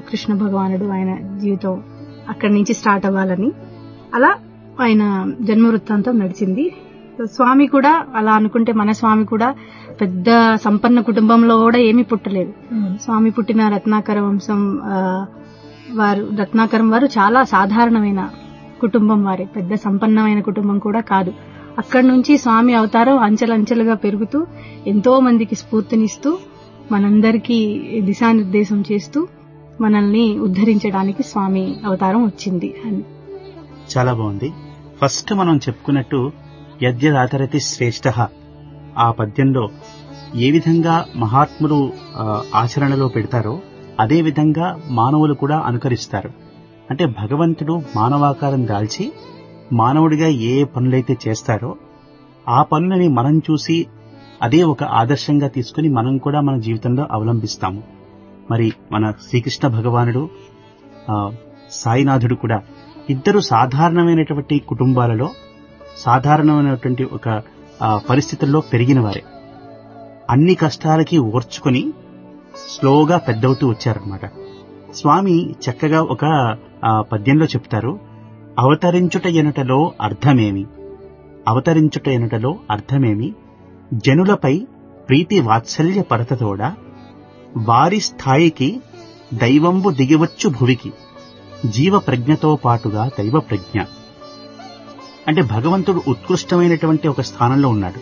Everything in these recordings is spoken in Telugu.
కృష్ణ భగవానుడు ఆయన జీవితం అక్కడి నుంచి స్టార్ట్ అవ్వాలని అలా ఆయన జన్మ వృత్తాంతం నడిచింది స్వామి కూడా అలా అనుకుంటే మన స్వామి కూడా పెద్ద సంపన్న కుటుంబంలో కూడా ఏమీ పుట్టలేదు స్వామి పుట్టిన రత్నాకర వంశం ఆ, వారు రత్నాకరం వారు చాలా సాధారణమైన కుటుంబం వారే పెద్ద సంపన్నమైన కుటుంబం కూడా కాదు అక్కడి నుంచి స్వామి అవతారం అంచెలంచెలుగా పెరుగుతూ ఎంతో మందికి స్ఫూర్తినిస్తూ మనందరికీ దిశానిర్దేశం చేస్తూ మనల్ని ఉద్ధరించడానికి స్వామి అవతారం వచ్చింది అని చాలా బాగుంది ఫస్ట్ మనం చెప్పుకున్నట్టు యద్యదాతరతి శ్రేష్ఠ ఆ పద్యంలో ఏ విధంగా మహాత్ములు ఆ, ఆచరణలో పెడతారో అదే విధంగా మానవులు కూడా అనుకరిస్తారు అంటే భగవంతుడు మానవాకారం దాల్చి మానవుడిగా ఏ ఏ పనులైతే చేస్తారో ఆ పనులని మనం చూసి అదే ఒక ఆదర్శంగా తీసుకుని మనం కూడా మన జీవితంలో అవలంబిస్తాము మరి మన శ్రీకృష్ణ భగవానుడు ఆ, సాయినాథుడు కూడా ఇద్దరు సాధారణమైనటువంటి కుటుంబాలలో సాధారణమైనటువంటి ఒక ఆ, పరిస్థితుల్లో పెరిగిన వారే అన్ని కష్టాలకి ఓర్చుకొని స్లోగా పెద్దవుతూ వచ్చారనమాట స్వామి చక్కగా ఒక ఆ, పద్యంలో చెప్తారు అవతరించుట ఎనుటలో అర్థమేమి అవతరించుట ఎనుటలో అర్థమేమి జనులపై ప్రీతి వాత్సల్య పరతతోడ వారి స్థాయికి దైవంబు దిగివచ్చు భువికి జీవ ప్రజ్ఞతో పాటుగా దైవ ప్రజ్ఞ అంటే భగవంతుడు ఉత్కృష్టమైనటువంటి ఒక స్థానంలో ఉన్నాడు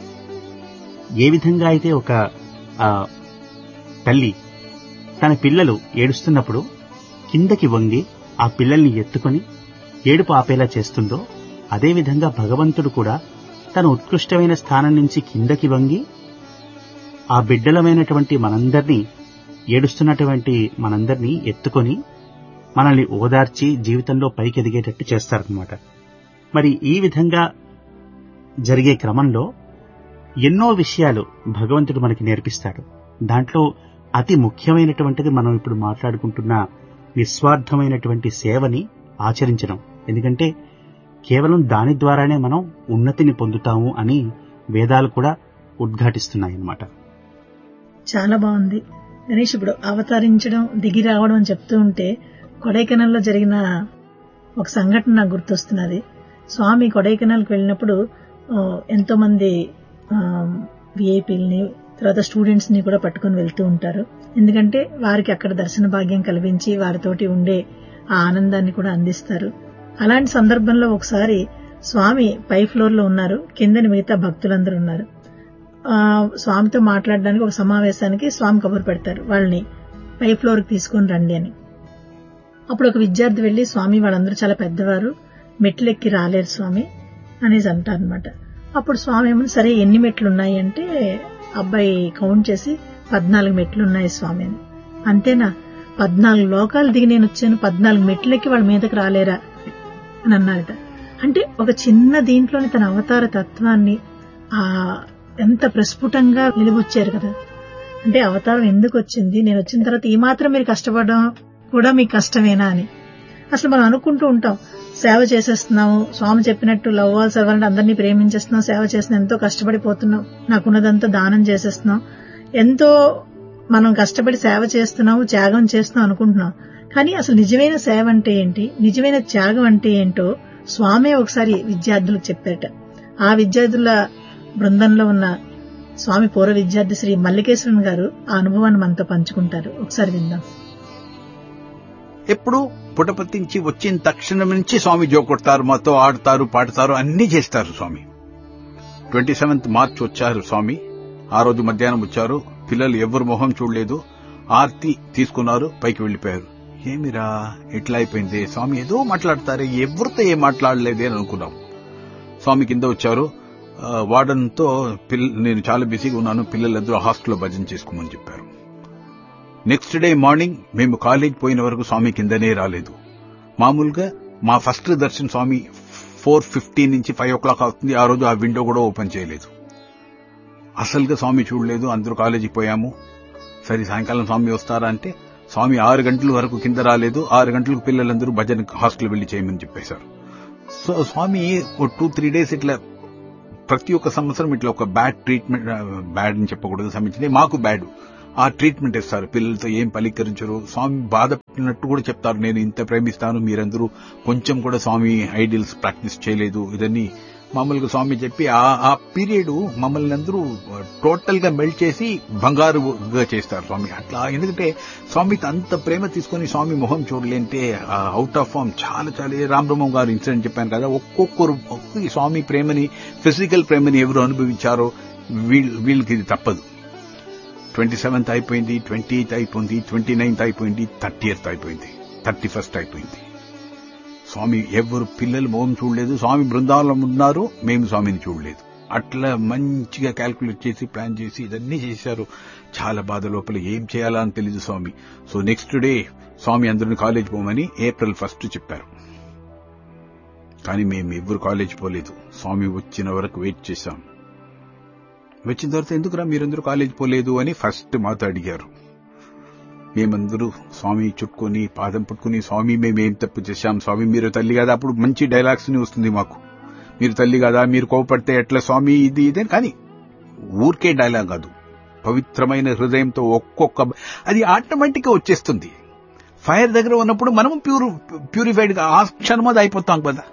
ఏ విధంగా అయితే ఒక ఆ, తల్లి తన పిల్లలు ఏడుస్తున్నప్పుడు కిందకి వంగి ఆ పిల్లల్ని ఎత్తుకొని ఏడుపు ఆపేలా చేస్తుందో అదేవిధంగా భగవంతుడు కూడా తన ఉత్కృష్టమైన స్థానం నుంచి కిందకి వంగి ఆ బిడ్డలమైనటువంటి మనందరినీ ఏడుస్తున్నటువంటి మనందరినీ ఎత్తుకొని మనల్ని ఓదార్చి జీవితంలో పైకి ఎదిగేటట్టు చేస్తారనమాట మరి ఈ విధంగా జరిగే క్రమంలో ఎన్నో విషయాలు భగవంతుడు మనకి నేర్పిస్తాడు దాంట్లో అతి ముఖ్యమైనటువంటిది మనం ఇప్పుడు మాట్లాడుకుంటున్న నిస్వార్థమైనటువంటి సేవని ఆచరించడం ఎందుకంటే కేవలం దాని ద్వారానే మనం ఉన్నతిని పొందుతాము అని వేదాలు కూడా ఉద్ఘాటిస్తున్నాయి అన్నమాట చాలా బాగుంది గణేష్ ఇప్పుడు అవతరించడం దిగి రావడం అని చెప్తూ ఉంటే కొడైకెనాల్లో జరిగిన ఒక సంఘటన నాకు గుర్తొస్తున్నది స్వామి కొడైకెనాల్కి వెళ్ళినప్పుడు ఆ, ఎంతో మంది విఐపీలని తర్వాత స్టూడెంట్స్ ని కూడా పట్టుకొని వెళ్తూ ఉంటారు ఎందుకంటే వారికి అక్కడ దర్శన భాగ్యం కల్పించి వారితోటి ఉండే ఆ ఆనందాన్ని కూడా అందిస్తారు అలాంటి సందర్భంలో ఒకసారి స్వామి పై ఫ్లోర్ లో ఉన్నారు కిందని మిగతా భక్తులందరూ ఉన్నారు ఆ, స్వామితో మాట్లాడడానికి ఒక సమావేశానికి స్వామి కబురు పెడతారు వాళ్ళని పై ఫ్లోర్ కి తీసుకొని రండి అని అప్పుడు ఒక విద్యార్థి వెళ్లి స్వామి వాళ్ళందరూ చాలా పెద్దవారు మెట్లెక్కి రాలేరు స్వామి అనేసి అంటారనమాట అప్పుడు స్వామి ఏమో సరే ఎన్ని మెట్లు ఉన్నాయి అంటే అబ్బాయి కౌంట్ చేసి పద్నాలుగు మెట్లు ఉన్నాయి స్వామి అని అంతేనా పద్నాలుగు లోకాలు దిగి నేను వచ్చాను పద్నాలుగు మెట్లెక్కి వాళ్ళ మీదకి రాలేరా అని అన్నారట అంటే ఒక చిన్న దీంట్లోని తన అవతార తత్వాన్ని ఆ ఎంత ప్రస్ఫుటంగా వెలుగొచ్చారు కదా అంటే అవతారం ఎందుకు వచ్చింది నేను వచ్చిన తర్వాత ఈ మాత్రం మీరు కష్టపడడం కూడా మీకు కష్టమేనా అని అసలు మనం అనుకుంటూ ఉంటాం సేవ చేసేస్తున్నాము స్వామి చెప్పినట్టు లవ్ ఆల్ సర్వెంట్ అందరినీ ప్రేమించేస్తున్నాం సేవ చేస్తున్నాం ఎంతో కష్టపడిపోతున్నాం నాకున్నదంతా దానం చేసేస్తున్నాం ఎంతో మనం కష్టపడి సేవ చేస్తున్నాము త్యాగం చేస్తున్నాం అనుకుంటున్నాం కానీ అసలు నిజమైన సేవ అంటే ఏంటి నిజమైన త్యాగం అంటే ఏంటో స్వామే ఒకసారి విద్యార్థులకు చెప్పారట ఆ విద్యార్థుల బృందంలో ఉన్న స్వామి పూర్వ విద్యార్థి శ్రీ మల్లికేశ్వరన్ గారు ఆ అనుభవాన్ని మనతో పంచుకుంటారు ఒకసారి విందాం ఎప్పుడు పుటపతించి వచ్చిన తక్షణం నుంచి స్వామి జోకొడతారు మాతో ఆడతారు పాడతారు అన్ని చేస్తారు స్వామి ట్వంటీ సెవెంత్ మార్చ్ వచ్చారు స్వామి ఆ రోజు మధ్యాహ్నం వచ్చారు పిల్లలు ఎవరు మొహం చూడలేదు ఆర్తి తీసుకున్నారు పైకి వెళ్లిపోయారు ఏమిరా ఎట్లా అయిపోయింది స్వామి ఏదో మాట్లాడతారే ఎవరితో ఏం మాట్లాడలేదే అని అనుకున్నాం స్వామి కింద వచ్చారు ఆ, వార్డన్తో పిల్ల నేను చాలా బిజీగా ఉన్నాను పిల్లలందరూ హాస్టల్లో భజన చేసుకోమని చెప్పారు నెక్స్ట్ డే మార్నింగ్ మేము కాలేజ్ పోయిన వరకు స్వామి కిందనే రాలేదు మామూలుగా మా ఫస్ట్ దర్శన్ స్వామి ఫోర్ ఫిఫ్టీ నుంచి ఫైవ్ ఓ క్లాక్ అవుతుంది ఆ రోజు ఆ విండో కూడా ఓపెన్ చేయలేదు అసలుగా స్వామి చూడలేదు అందరూ కాలేజీకి పోయాము సరే సాయంకాలం స్వామి వస్తారా అంటే స్వామి ఆరు గంటల వరకు కింద రాలేదు ఆరు గంటలకు పిల్లలందరూ భజన హాస్టల్ వెళ్లి చేయమని చెప్పేశారు సో స్వామి ఒక టూ త్రీ డేస్ ఇట్లా ప్రతి ఒక్క సంవత్సరం ఇట్లా ఒక బ్యాడ్ ట్రీట్మెంట్ బ్యాడ్ అని చెప్పకూడదు సంబంధించింది మాకు బ్యాడ్ ఆ ట్రీట్మెంట్ ఇస్తారు పిల్లలతో ఏం పలీకరించరు స్వామి బాధ పెట్టినట్టు కూడా చెప్తారు నేను ఇంత ప్రేమిస్తాను మీరందరూ కొంచెం కూడా స్వామి ఐడియల్స్ ప్రాక్టీస్ చేయలేదు ఇదన్నీ మామూలుగా స్వామి చెప్పి ఆ ఆ పీరియడ్ మమ్మల్ని అందరూ టోటల్ గా మెల్ట్ చేసి బంగారుగా చేస్తారు స్వామి అట్లా ఎందుకంటే స్వామి అంత ప్రేమ తీసుకొని స్వామి మొహం చూడలేంటే అవుట్ ఆఫ్ ఫామ్ చాలా చాలా ఏ రామబ్రహ్మం గారు ఇన్సిడెంట్ చెప్పాను కదా ఒక్కొక్కరు ఒక్కొక్క స్వామి ప్రేమని ఫిజికల్ ప్రేమని ఎవరు అనుభవించారో వీళ్ళ- వీళ్ళకి ఇది తప్పదు ట్వంటీ సెవెంత్ అయిపోయింది ట్వంటీ ఎయిత్ అయిపోయింది ట్వంటీ నైన్త్ అయిపోయింది థర్టీ ఎయిత్ అయిపోయింది థర్టీ ఫస్ట్ అయిపోయింది స్వామి ఎవరు పిల్లలు మొహం చూడలేదు స్వామి బృందావనం ఉన్నారు మేము స్వామిని చూడలేదు అట్లా మంచిగా క్యాల్కులేట్ చేసి ప్లాన్ చేసి ఇదన్నీ చేశారు చాలా బాధ లోపల ఏం చేయాలా అని తెలియదు స్వామి సో నెక్స్ట్ డే స్వామి అందరిని కాలేజ్ పోమని ఏప్రిల్ ఫస్ట్ చెప్పారు కానీ మేము ఎవ్వరు కాలేజ్ పోలేదు స్వామి వచ్చిన వరకు వెయిట్ చేశాం వచ్చిన తర్వాత ఎందుకురా మీరందరూ కాలేజ్ పోలేదు అని ఫస్ట్ మాతో అడిగారు మేమందరూ స్వామి చుట్టుకొని పాదం పట్టుకుని స్వామి మేమేం తప్పు చేశాం స్వామి మీరు తల్లి కదా అప్పుడు మంచి డైలాగ్స్ ని వస్తుంది మాకు మీరు తల్లి కదా మీరు కోపడితే ఎట్లా స్వామి ఇది ఇదే కానీ ఊరికే డైలాగ్ కాదు పవిత్రమైన హృదయంతో ఒక్కొక్క అది ఆటోమేటిక్ గా వచ్చేస్తుంది ఫైర్ దగ్గర ఉన్నప్పుడు మనం ప్యూర్ ప్యూరిఫైడ్ గా ఆ క్షణం అది అయిపోతాం కదా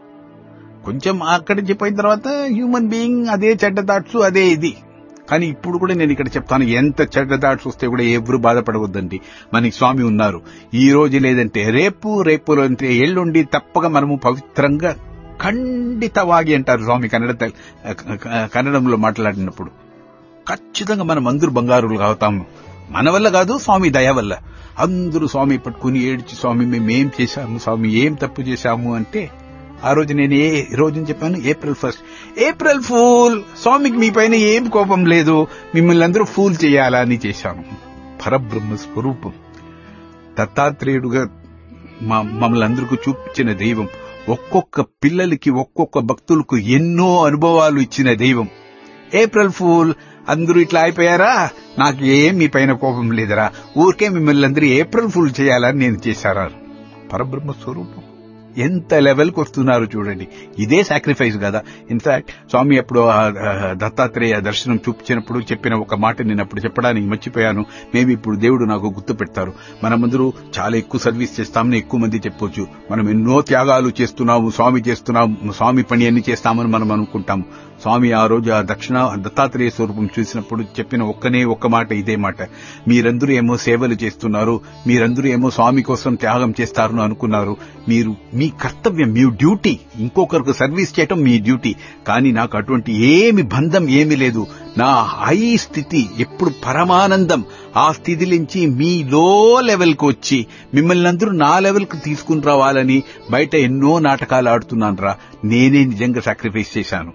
కొంచెం అక్కడి నుంచి పోయిన తర్వాత హ్యూమన్ బీయింగ్ అదే చెడ్డ థాట్స్ అదే ఇది కానీ ఇప్పుడు కూడా నేను ఇక్కడ చెప్తాను ఎంత చెడ్డ థాట్స్ వస్తే కూడా ఎవరు బాధపడవద్దండి మనకి స్వామి ఉన్నారు ఈ రోజు లేదంటే రేపు రేపు అంటే ఎల్లుండి తప్పక మనము పవిత్రంగా ఖండితವಾಗಿ అంటారు స్వామి కన్నడ తెల్- కన్నడంలో మాట్లాడినప్పుడు ఖచ్చితంగా మనం అందరూ బంగారులు అవుతాము మన వల్ల కాదు స్వామి దయ వల్ల అందరూ స్వామి పట్టుకుని ఏడ్చి స్వామి మేము ఏం చేశాము స్వామి ఏం తప్పు చేశాము అంటే ఆ రోజు నేను ఏ రోజు చెప్పాను ఏప్రిల్ ఫస్ట్ ఏప్రిల్ ఫూల్ స్వామికి మీ పైన ఏం కోపం లేదు మిమ్మల్ని అందరూ ఫూల్ చేయాలా అని చేశాను పరబ్రహ్మ స్వరూపం దత్తాత్రేయుడుగా మా మమ్మల్ని అందరికీ చూపించిన దైవం ఒక్కొక్క పిల్లలకి ఒక్కొక్క భక్తులకు ఎన్నో అనుభవాలు ఇచ్చిన దైవం ఏప్రిల్ ఫూల్ అందరూ ఇట్లా అయిపోయారా నాకు ఏం మీ పైన కోపం లేదరా ఊరికే మిమ్మల్ని అందరూ ఏప్రిల్ ఫుల్ చేయాలని నేను చేశారా పరబ్రహ్మ స్వరూపం ఎంత లెవెల్కి వస్తున్నారు చూడండి ఇదే సాక్రిఫైస్ కదా ఇన్ఫాక్ట్ స్వామి అప్పుడు ఆ, ఆ, దత్తాత్రేయ దర్శనం చూపించినప్పుడు చెప్పిన ఒక మాట నేను అప్పుడు చెప్పడానికి మర్చిపోయాను మేము ఇప్పుడు దేవుడు నాకు గుర్తు పెడతారు మనమందరూ చాలా ఎక్కువ సర్వీస్ చేస్తామని ఎక్కువ మంది చెప్పొచ్చు మనం ఎన్నో త్యాగాలు చేస్తున్నాము స్వామి చేస్తున్నాము స్వామి పని అన్ని చేస్తామని మనం అనుకుంటాము స్వామి ఆ రోజు ఆ దక్షిణ దత్తాత్రేయ స్వరూపం చూసినప్పుడు చెప్పిన ఒక్కనే ఒక్క మాట ఇదే మాట మీరందరూ ఏమో సేవలు చేస్తున్నారు మీరందరూ ఏమో స్వామి కోసం త్యాగం చేస్తారని అనుకున్నారు మీరు మీ కర్తవ్యం మీ డ్యూటీ ఇంకొకరికి సర్వీస్ చేయటం మీ డ్యూటీ కానీ నాకు అటువంటి ఏమి బంధం ఏమీ లేదు నా హై స్థితి ఎప్పుడు పరమానందం ఆ స్థితి నుంచి మీ లో లెవెల్కి వచ్చి మిమ్మల్ని అందరూ నా లెవెల్కి తీసుకుని రావాలని బయట ఎన్నో నాటకాలు ఆడుతున్నాను రా నేనే నిజంగా సాక్రిఫైస్ చేశాను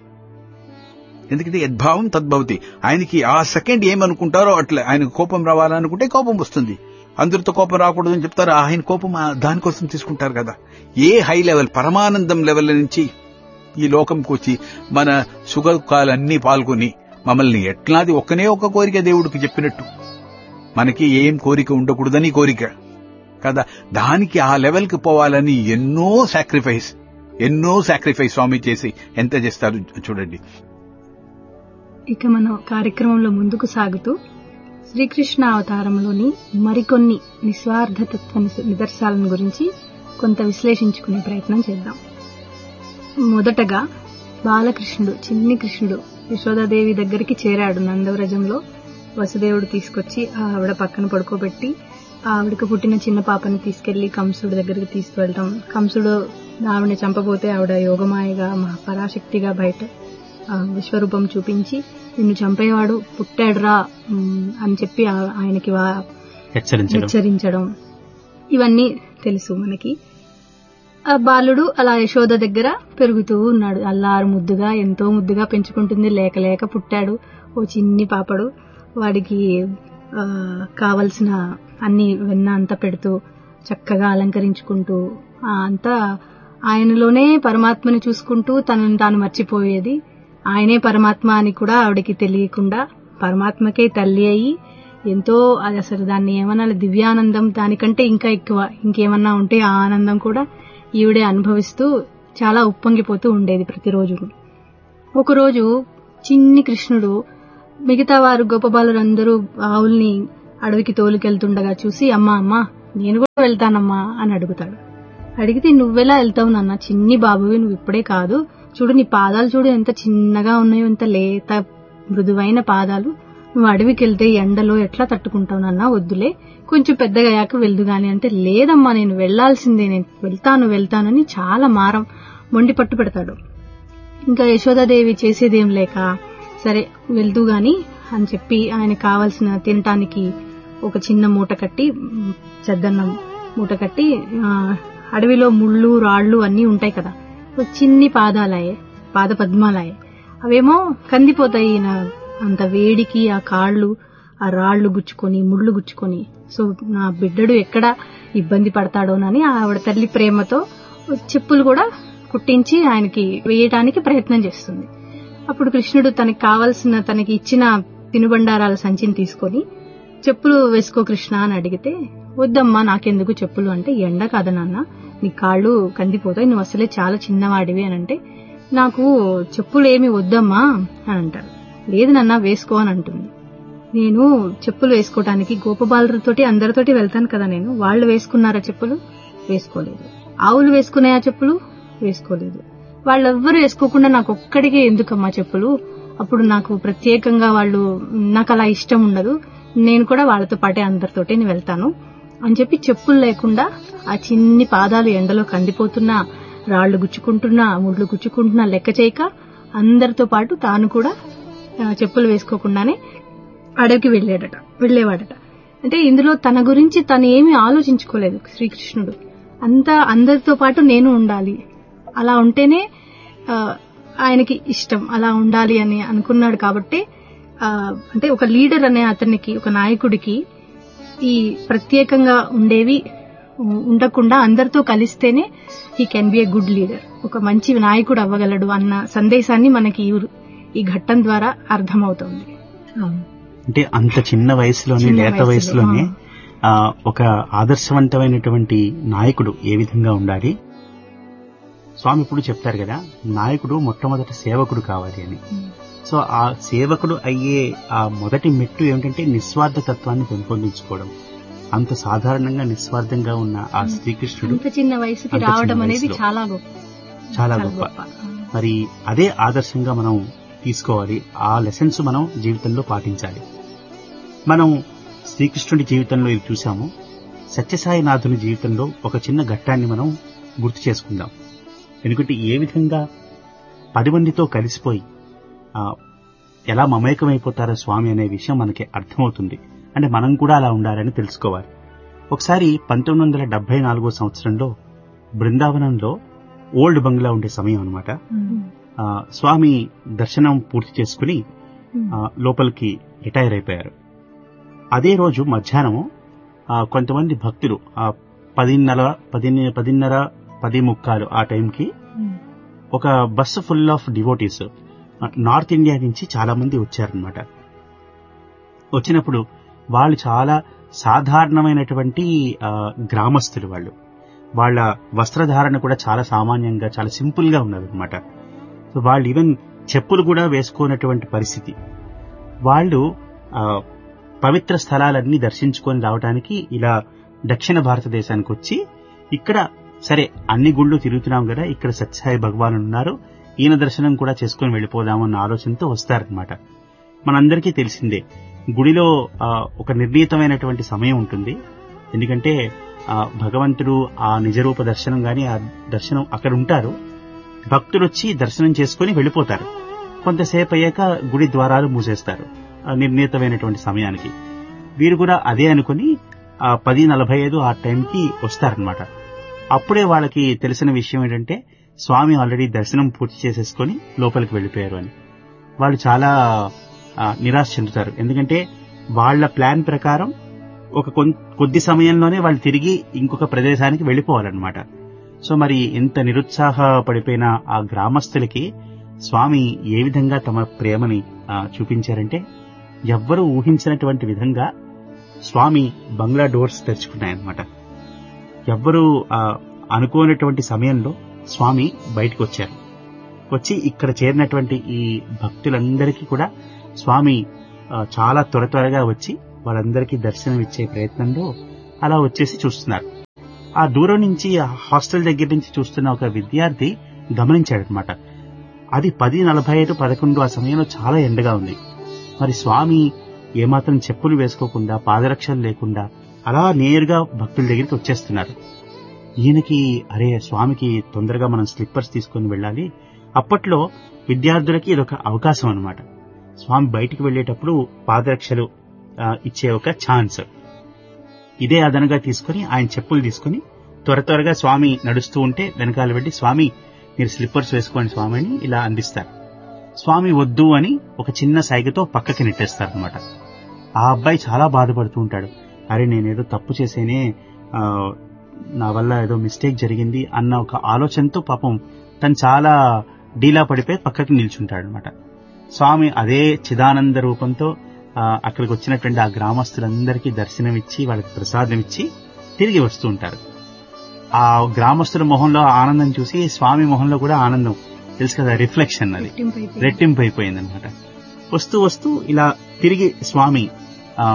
ఎందుకంటే యద్భావం తద్భవతి ఆయనకి ఆ సెకండ్ ఏమనుకుంటారో అట్లా ఆయనకు కోపం రావాలనుకుంటే కోపం వస్తుంది అందరితో కోపం రాకూడదని చెప్తారు ఆయన కోపం ఆ దానికోసం తీసుకుంటారు కదా ఏ హై లెవెల్ పరమానందం లెవెల్ నుంచి ఈ లోకంకి వచ్చి మన సుఖదుఖాలన్నీ పాల్గొని మమ్మల్ని ఎట్లాది ఒక్కనే ఒక్క కోరిక దేవుడికి చెప్పినట్టు మనకి ఏం కోరిక ఉండకూడదని కోరిక కదా దానికి ఆ లెవెల్కి పోవాలని ఎన్నో సాక్రిఫైస్ ఎన్నో సాక్రిఫైస్ స్వామి చేసి ఎంత చేస్తారు చూడండి ఇక మనం కార్యక్రమంలో ముందుకు సాగుతూ శ్రీకృష్ణ అవతారంలోని మరికొన్ని నిస్వార్థతత్వ నిస- నిదర్శాలను గురించి కొంత విశ్లేషించుకునే ప్రయత్నం చేద్దాం మొదటగా బాలకృష్ణుడు చిన్ని కృష్ణుడు యశోదాదేవి దగ్గరికి చేరాడు నందవ్రజంలో వసుదేవుడు తీసుకొచ్చి ఆవిడ పక్కన పడుకోబెట్టి ఆవిడకు పుట్టిన చిన్న పాపని తీసుకెళ్లి కంసుడు దగ్గరికి తీసుకువెళ్ళటం కంసుడు ఆవిడని చంపబోతే ఆవిడ యోగమాయగా మహా పరాశక్తిగా బయట ఆ, విశ్వరూపం చూపించి నిన్ను చంపేవాడు పుట్టాడురా ఉమ్, అని చెప్పి ఆ- ఆయనకి వా- హెచ్చరించడం హెచ్చరించడం ఇవన్నీ తెలుసు మనకి ఆ బాలుడు అలా యశోద దగ్గర పెరుగుతూ ఉన్నాడు అల్లారు ముద్దుగా ఎంతో ముద్దుగా పెంచుకుంటుంది లేక లేక పుట్టాడు ఓ చిన్ని పాపడు వాడికి ఆ, కావలసిన అన్ని వెన్న అంతా పెడుతూ చక్కగా అలంకరించుకుంటూ ఆ, అంతా ఆయనలోనే పరమాత్మని చూసుకుంటూ తనను తాను మర్చిపోయేది ఆయనే పరమాత్మ అని కూడా ఆవిడకి తెలియకుండా పరమాత్మకే తల్లి అయి ఎంతో అది అసలు దాన్ని ఏమన్నా దివ్యానందం దానికంటే ఇంకా ఎక్కువ ఇంకేమన్నా ఉంటే ఆ ఆనందం కూడా ఈవిడే అనుభవిస్తూ చాలా ఉప్పొంగిపోతూ ఉండేది ప్రతిరోజు ఒకరోజు చిన్ని కృష్ణుడు మిగతా వారు గోపబాలురందరూ ఆవుల్ని అడవికి తోలుకెళ్తుండగా చూసి అమ్మా అమ్మా నేను కూడా వెళ్తానమ్మా అని అడుగుతాడు అడిగితే నువ్వెలా వెళ్తావు నాన్న చిన్ని బాబువి నువ్వు ఇప్పుడే కాదు చూడు నీ పాదాలు చూడు ఎంత చిన్నగా ఉన్నాయో ఎంత లేత మృదువైన పాదాలు నువ్వు అడవికి వెళ్తే ఈ ఎండలో ఎట్లా తట్టుకుంటావు నాన్న వద్దులే కొంచెం పెద్దగా అయ్యాక వెళ్దు గాని అంటే లేదమ్మా నేను వెళ్లాల్సిందే నేను వెళ్తాను వెళ్తానని చాలా మారం మొండి పట్టు పెడతాడు ఇంకా యశోదాదేవి చేసేదేం లేక సరే వెళ్తూ గాని అని చెప్పి ఆయన కావాల్సిన తినటానికి ఒక చిన్న మూట కట్టి మ్, చెద్దన్నం మూట కట్టి ఆ, అడవిలో ముళ్ళు రాళ్ళు అన్నీ ఉంటాయి కదా ఓ చిన్ని పాదాలాయే పాద పద్మాలాయే అవేమో కందిపోతాయి ఈయన అంత వేడికి ఆ కాళ్ళు ఆ రాళ్ళు గుచ్చుకొని ముళ్ళు గుచ్చుకొని సో నా బిడ్డడు ఎక్కడ ఇబ్బంది పడతాడోనని ఆవిడ తల్లి ప్రేమతో చెప్పులు కూడా కుట్టించి ఆయనకి వేయటానికి ప్రయత్నం చేస్తుంది అప్పుడు కృష్ణుడు తనకి కావలసిన తనకి ఇచ్చిన తినుబండారాల సంచిని తీసుకొని చెప్పులు వేసుకో కృష్ణ అని అడిగితే వద్దమ్మా నాకెందుకు చెప్పులు అంటే ఎండ కాదు నాన్న నీ కాళ్ళు కందిపోతాయి నువ్వు అసలే చాలా చిన్నవాడివి అని అంటే నాకు చెప్పులు ఏమి వద్దమ్మా అని అంటాడు లేదు నాన్న వేసుకో అని అంటుంది నేను చెప్పులు వేసుకోవటానికి గోపబాలులతోటి అందరితోటి వెళ్తాను కదా నేను వాళ్ళు వేసుకున్నారా చెప్పులు వేసుకోలేదు ఆవులు వేసుకున్నాయా చెప్పులు వేసుకోలేదు వాళ్ళెవ్వరు వేసుకోకుండా నాకు ఒక్కడికే ఎందుకమ్మా చెప్పులు అప్పుడు నాకు ప్రత్యేకంగా వాళ్ళు నాకు అలా ఇష్టం ఉండదు నేను కూడా వాళ్ళతో పాటే అందరితోటి నేను వెళ్తాను అని చెప్పి చెప్పులు లేకుండా ఆ చిన్ని పాదాలు ఎండలో కందిపోతున్నా రాళ్లు గుచ్చుకుంటున్నా ముళ్ళు గుచ్చుకుంటున్నా లెక్క చేయక అందరితో పాటు తాను కూడా ఆ, చెప్పులు వేసుకోకుండానే అడవికి వెళ్ళాడట వెళ్ళేవాడట అంటే ఇందులో తన గురించి తను ఏమీ ఆలోచించుకోలేదు శ్రీకృష్ణుడు అంతా అందరితో పాటు నేను ఉండాలి అలా ఉంటేనే ఆ, ఆయనకి ఇష్టం అలా ఉండాలి అని అనుకున్నాడు కాబట్టి ఆ, అంటే ఒక లీడర్ అనే అతనికి ఒక నాయకుడికి ఈ ప్రత్యేకంగా ఉండేవి ఉ- ఉండకుండా అందరితో కలిస్తేనే he can be a good leader ఒక మంచి నాయకుడు అవ్వగలడు అన్న సందేశాన్ని మనకి ఈ- ఈ ఘట్టం ద్వారా అర్థమవుతోంది అవును అంటే అంత చిన్న వయసులోనే చిన్న లేత వయసులో, వయసులోనే ఆ, ఒక ఆదర్శవంతమైనటువంటి నాయకుడు ఏ విధంగా ఉండాలి స్వామి ఇప్పుడు చెప్తారు కదా నాయకుడు మొట్టమొదట సేవకుడు కావాలి అని సో ఆ సేవకుడు అయ్యే ఆ మొదటి మెట్టు ఏమిటంటే నిస్వార్థ తత్వాన్ని పెంపొందించుకోవడం అంత సాధారణంగా నిస్వార్థంగా ఉన్న ఆ శ్రీకృష్ణుడు అంత చిన్న వయసుకి అంత చిన్న రావడం అనేది వయసులో. చాలా గొప్ప చాలా గొప్ప మరి అదే ఆదర్శంగా మనం తీసుకోవాలి ఆ లెసన్స్ మనం జీవితంలో పాటించాలి మనం శ్రీకృష్ణుడి జీవితంలో ఇది చూసాము సత్యసాయినాథుని జీవితంలో ఒక చిన్న ఘట్టాన్ని మనం గుర్తు చేసుకుందాం ఎందుకంటే ఏ విధంగా పది మందితో కలిసిపోయి ఆ, ఎలా మమేకమైపోతారో స్వామి అనే విషయం మనకి అర్థమవుతుంది అంటే మనం కూడా అలా ఉండాలని తెలుసుకోవాలి ఒకసారి పంతొమ్మిది వందల డెబ్బై నాలుగో సంవత్సరంలో బృందావనంలో ఓల్డ్ బంగ్లా ఉండే సమయం అన్నమాట ఆ, స్వామి దర్శనం పూర్తి చేసుకుని ఆ, లోపలికి రిటైర్ అయిపోయారు అదే రోజు మధ్యాహ్నం కొంతమంది భక్తులు ఆ, పదిన్నర పది పదిన్నర పది ముక్కాలు ఆ టైంకి ఒక bus full of devotees north India నుంచి చాలా మంది వచ్చారనమాట వచ్చినప్పుడు వాళ్ళు చాలా సాధారణమైనటువంటి ఆ, గ్రామస్తులు వాళ్ళు వాళ్ళ వస్త్రధారణ కూడా చాలా సామాన్యంగా చాలా సింపుల్ గా ఉన్నదన్నమాట సో వాళ్ళు ఈవెన్ చెప్పులు కూడా వేసుకోనటువంటి పరిస్థితి వాళ్ళు ఆ, పవిత్ర స్థలాలన్నీ దర్శించుకొని రావడానికి ఇలా దక్షిణ భారతదేశానికి వచ్చి ఇక్కడ సరే అన్ని గుళ్ళు తిరుగుతున్నాం కదా ఇక్కడ సత్యసాయి భగవాన్ ఉన్నారు ఈయన దర్శనం కూడా చేసుకొని వెళ్ళిపోదాం అన్న ఆలోచనతో వస్తారనమాట మనందరికీ తెలిసిందే గుడిలో ఆ, ఒక నిర్ణీతమైనటువంటి సమయం ఉంటుంది ఎందుకంటే ఆ, భగవంతుడు ఆ నిజరూప దర్శనం గాని ఆ దర్శనం అక్కడ ఉంటారు భక్తులు వచ్చి దర్శనం చేసుకుని వెళ్ళిపోతారు కొంతసేపు అయ్యాక గుడి ద్వారాలు మూసేస్తారు ఆ నిర్ణీతమైనటువంటి సమయానికి వీరు కూడా అదే అనుకుని ఆ పది నలభై ఐదు ఆ టైంకి వస్తారనమాట అప్పుడే వాళ్ళకి తెలిసిన విషయం ఏంటంటే స్వామి ఆల్రెడీ దర్శనం పూర్తి చేసేసుకొని లోపలికి వెళ్ళిపోయారు అని వాళ్ళు చాలా ఆ, నిరాశ చెందుతారు ఎందుకంటే వాళ్ళ ప్లాన్ ప్రకారం ఒక కొన్- కొద్ది సమయంలోనే వాళ్ళు తిరిగి ఇంకొక ప్రదేశానికి వెళ్ళిపోవాలన్నమాట సో మరి ఇంత నిరుత్సాహపడిపోయిన ఆ గ్రామస్తులకి స్వామి ఏ విధంగా తమ ప్రేమని ఆ, చూపించారంటే ఎవ్వరూ ఊహించినటువంటి విధంగా స్వామి బంగ్లా డోర్స్ తెరుచుకున్నాయన్నమాట ఎవ్వరూ ఆ, అనుకోనటువంటి సమయంలో స్వామి బయటకు వచ్చారు వచ్చి ఇక్కడ చేరినటువంటి ఈ భక్తులందరికీ కూడా స్వామి ఆ, చాలా త్వర త్వరగా వచ్చి వాళ్ళందరికీ దర్శనం ఇచ్చే ప్రయత్నంలో అలా వచ్చేసి చూస్తున్నారు ఆ దూరం నుంచి ఆ హాస్టల్ దగ్గర నుంచి చూస్తున్న ఒక విద్యార్థి గమనించాడనమాట అది పది నలభై ఐదు పదకొండు ఆ సమయంలో చాలా ఎండగా ఉంది మరి స్వామి ఏమాత్రం చెప్పులు వేసుకోకుండా పాదరక్షలు లేకుండా అలా నేరుగా భక్తుల దగ్గరికి వచ్చేస్తున్నారు ఈయనకి అరే స్వామికి తొందరగా మనం స్లిప్పర్స్ తీసుకొని వెళ్ళాలి అప్పట్లో విద్యార్థులకి ఇదొక అవకాశం అన్నమాట స్వామి బయటికి వెళ్ళేటప్పుడు పాదరక్షలు ఆ, ఇచ్చే ఒక ఛాన్స్ ఇదే అదనుగా తీసుకొని ఆయన చెప్పులు తీసుకొని త్వర త్వరగా స్వామి నడుస్తూ ఉంటే వెనకాల వెళ్ళి స్వామి మీరు స్లిప్పర్స్ వేసుకోండి స్వామి అని ఇలా అందిస్తారు స్వామి వద్దు అని ఒక చిన్న సైగతో పక్కకి నెట్టేస్తారు అనమాట ఆ అబ్బాయి చాలా బాధపడుతూ ఉంటాడు అరే నేనేదో తప్పు చేసేనే ఆ, నా వల్ల ఏదో మిస్టేక్ జరిగింది అన్న ఒక ఆలోచనతో పాపం తను చాలా డీలా పడిపోయి పక్కకి నిల్చుంటాడు అనమాట స్వామి అదే చిదానంద రూపంతో ఆ, అక్కడికి వచ్చినటువంటి ఆ గ్రామస్తులందరికీ దర్శనమిచ్చి వాళ్ళకి ప్రసాదం ఇచ్చి తిరిగి వస్తూ ఉంటారు ఆ గ్రామస్తుల మొహంలో ఆ ఆనందం చూసి స్వామి మొహంలో కూడా ఆనందం తెలుసు కదా రిఫ్లెక్షన్ అది రెట్టింపు అయిపోయింది. రెట్టింపు అయిపోయింది అనమాట వస్తూ వస్తూ ఇలా తిరిగి స్వామి ఆ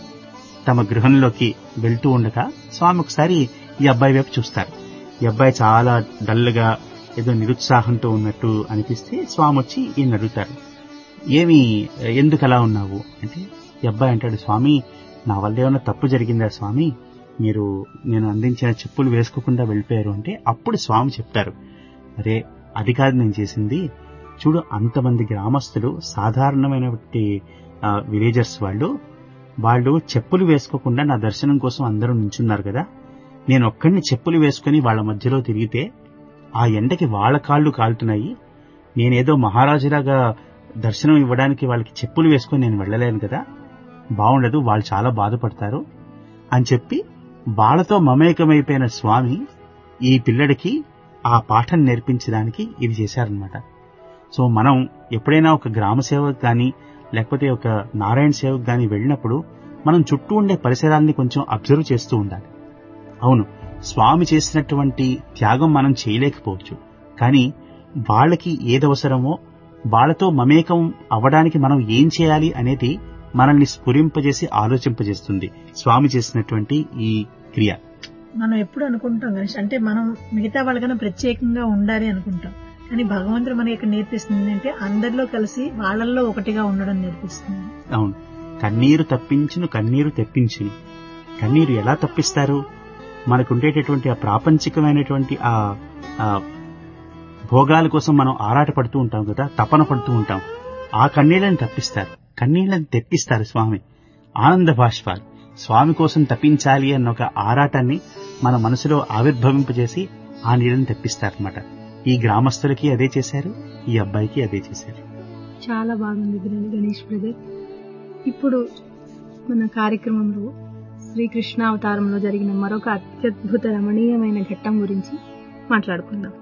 తమ గృహంలోకి వెళ్తూ ఉండగా స్వామి ఒకసారి ఈ అబ్బాయి వైపు చూస్తారు ఈ అబ్బాయి చాలా డల్గా ఏదో నిరుత్సాహంతో ఉన్నట్టు అనిపిస్తే స్వామి వచ్చి ఈయన అడుగుతారు ఏమి ఎందుకు అలా ఉన్నావు అంటే ఈ అబ్బాయి అంటాడు స్వామి నా వల్ల ఏమైనా తప్పు జరిగిందా స్వామి మీరు నేను అందించిన చెప్పులు వేసుకోకుండా వెళ్ళిపోయారు అంటే అప్పుడు స్వామి చెప్తారు అరే అది కాదు నేను చేసింది చూడు అంతమంది గ్రామస్తులు సాధారణమైనటువంటి విలేజర్స్ వాళ్ళు వాళ్ళు చెప్పులు వేసుకోకుండా నా దర్శనం కోసం అందరూ నించున్నారు కదా నేను ఒక్కడిని చెప్పులు వేసుకుని వాళ్ళ మధ్యలో తిరిగితే ఆ ఎండకి వాళ్ళ కాళ్ళు కాలుతున్నాయి నేనేదో మహారాజులాగా దర్శనం ఇవ్వడానికి వాళ్ళకి చెప్పులు వేసుకొని నేను వెళ్ళలేను కదా బాగుండదు వాళ్ళు చాలా బాధపడతారు అని చెప్పి వాళ్ళతో మమేకమైపోయిన స్వామి ఈ పిల్లడికి ఆ పాఠం నేర్పించడానికి ఇది చేశారనమాట సో మనం ఎప్పుడైనా ఒక గ్రామ సేవకు కానీ లేకపోతే ఒక నారాయణ సేవకు కానీ వెళ్ళినప్పుడు మనం చుట్టూ ఉండే పరిసరాల్ని కొంచెం అబ్జర్వ్ చేస్తూ ఉండాలి అవును స్వామి చేసినటువంటి త్యాగం మనం చేయలేకపోవచ్చు కానీ వాళ్ళకి ఏది అవసరమో వాళ్ళతో మమేకం అవ్వడానికి మనం ఏం చేయాలి అనేది మనల్ని స్ఫురింపజేసి ఆలోచింపజేస్తుంది స్వామి చేసినటువంటి ఈ క్రియ మనం ఎప్పుడు అనుకుంటాం గణేష్ అంటే మనం మిగతా వాళ్ళకన్నా ప్రత్యేకంగా ఉండాలి అనుకుంటాం కానీ భగవంతుడు మనకి ఇక్కడ నేర్పిస్తుంది అంటే అందరిలో కలిసి వాళ్ళల్లో ఒకటిగా ఉండడం నేర్పిస్తుంది అవును కన్నీరు తప్పించును కన్నీరు తెప్పించును కన్నీరు ఎలా తప్పిస్తారు మనకుండేటటువంటి ఆ ప్రాపంచికమైనటువంటి ఆ ఆ భోగాల కోసం మనం ఆరాటపడుతూ ఉంటాం కదా తపన పడుతూ ఉంటాం ఆ కన్నీళ్ళని తప్పిస్తారు కన్నీళ్ళని తెప్పిస్తారు స్వామి ఆనంద బాష్పాలు స్వామి కోసం తప్పించాలి అన్న ఒక ఆరాటాన్ని మన మనసులో ఆవిర్భవింపజేసి ఆ నీళ్ళని తెప్పిస్తారనమాట ఈ గ్రామస్తులకి అదే చేశారు ఈ అబ్బాయికి అదే చేశారు చాలా బాగుంది గణ- గణేష్ బ్రదర్ ఇప్పుడు మన కార్యక్రమంలో శ్రీకృష్ణ అవతారంలో జరిగిన మరొక అత్యద్భుత రమణీయమైన ఘట్టం గురించి మాట్లాడుకుందాం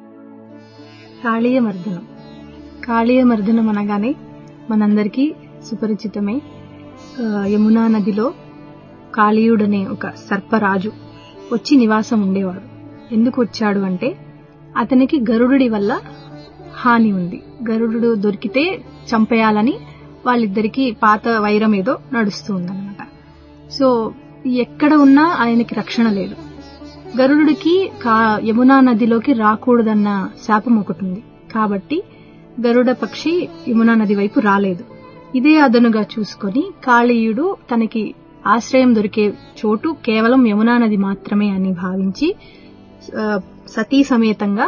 కాళీయ మర్దనం కాళీయ మర్దనం అనగానే మనందరికీ సుపరిచితమే ఆ, యమునా నదిలో కాళీయుడనే ఒక సర్పరాజు వచ్చి నివాసం ఉండేవాడు ఎందుకు వచ్చాడు అంటే అతనికి గరుడుడి వల్ల హాని ఉంది గరుడు దొరికితే చంపేయాలని వాళ్ళిద్దరికి పాత వైరం ఏదో నడుస్తూ ఉందన్నమాట సో ఎక్కడ ఉన్నా ఆయనకి రక్షణ లేదు గరుడుడికి కా యమునా నదిలోకి రాకూడదన్న శాపం ఒకటి ఉంది కాబట్టి గరుడ పక్షి యమునా నది వైపు రాలేదు ఇదే అదనుగా చూసుకొని కాళీయుడు తనకి ఆశ్రయం దొరికే చోటు కేవలం యమునా నది మాత్రమే అని భావించి ఆ, సతీ సమేతంగా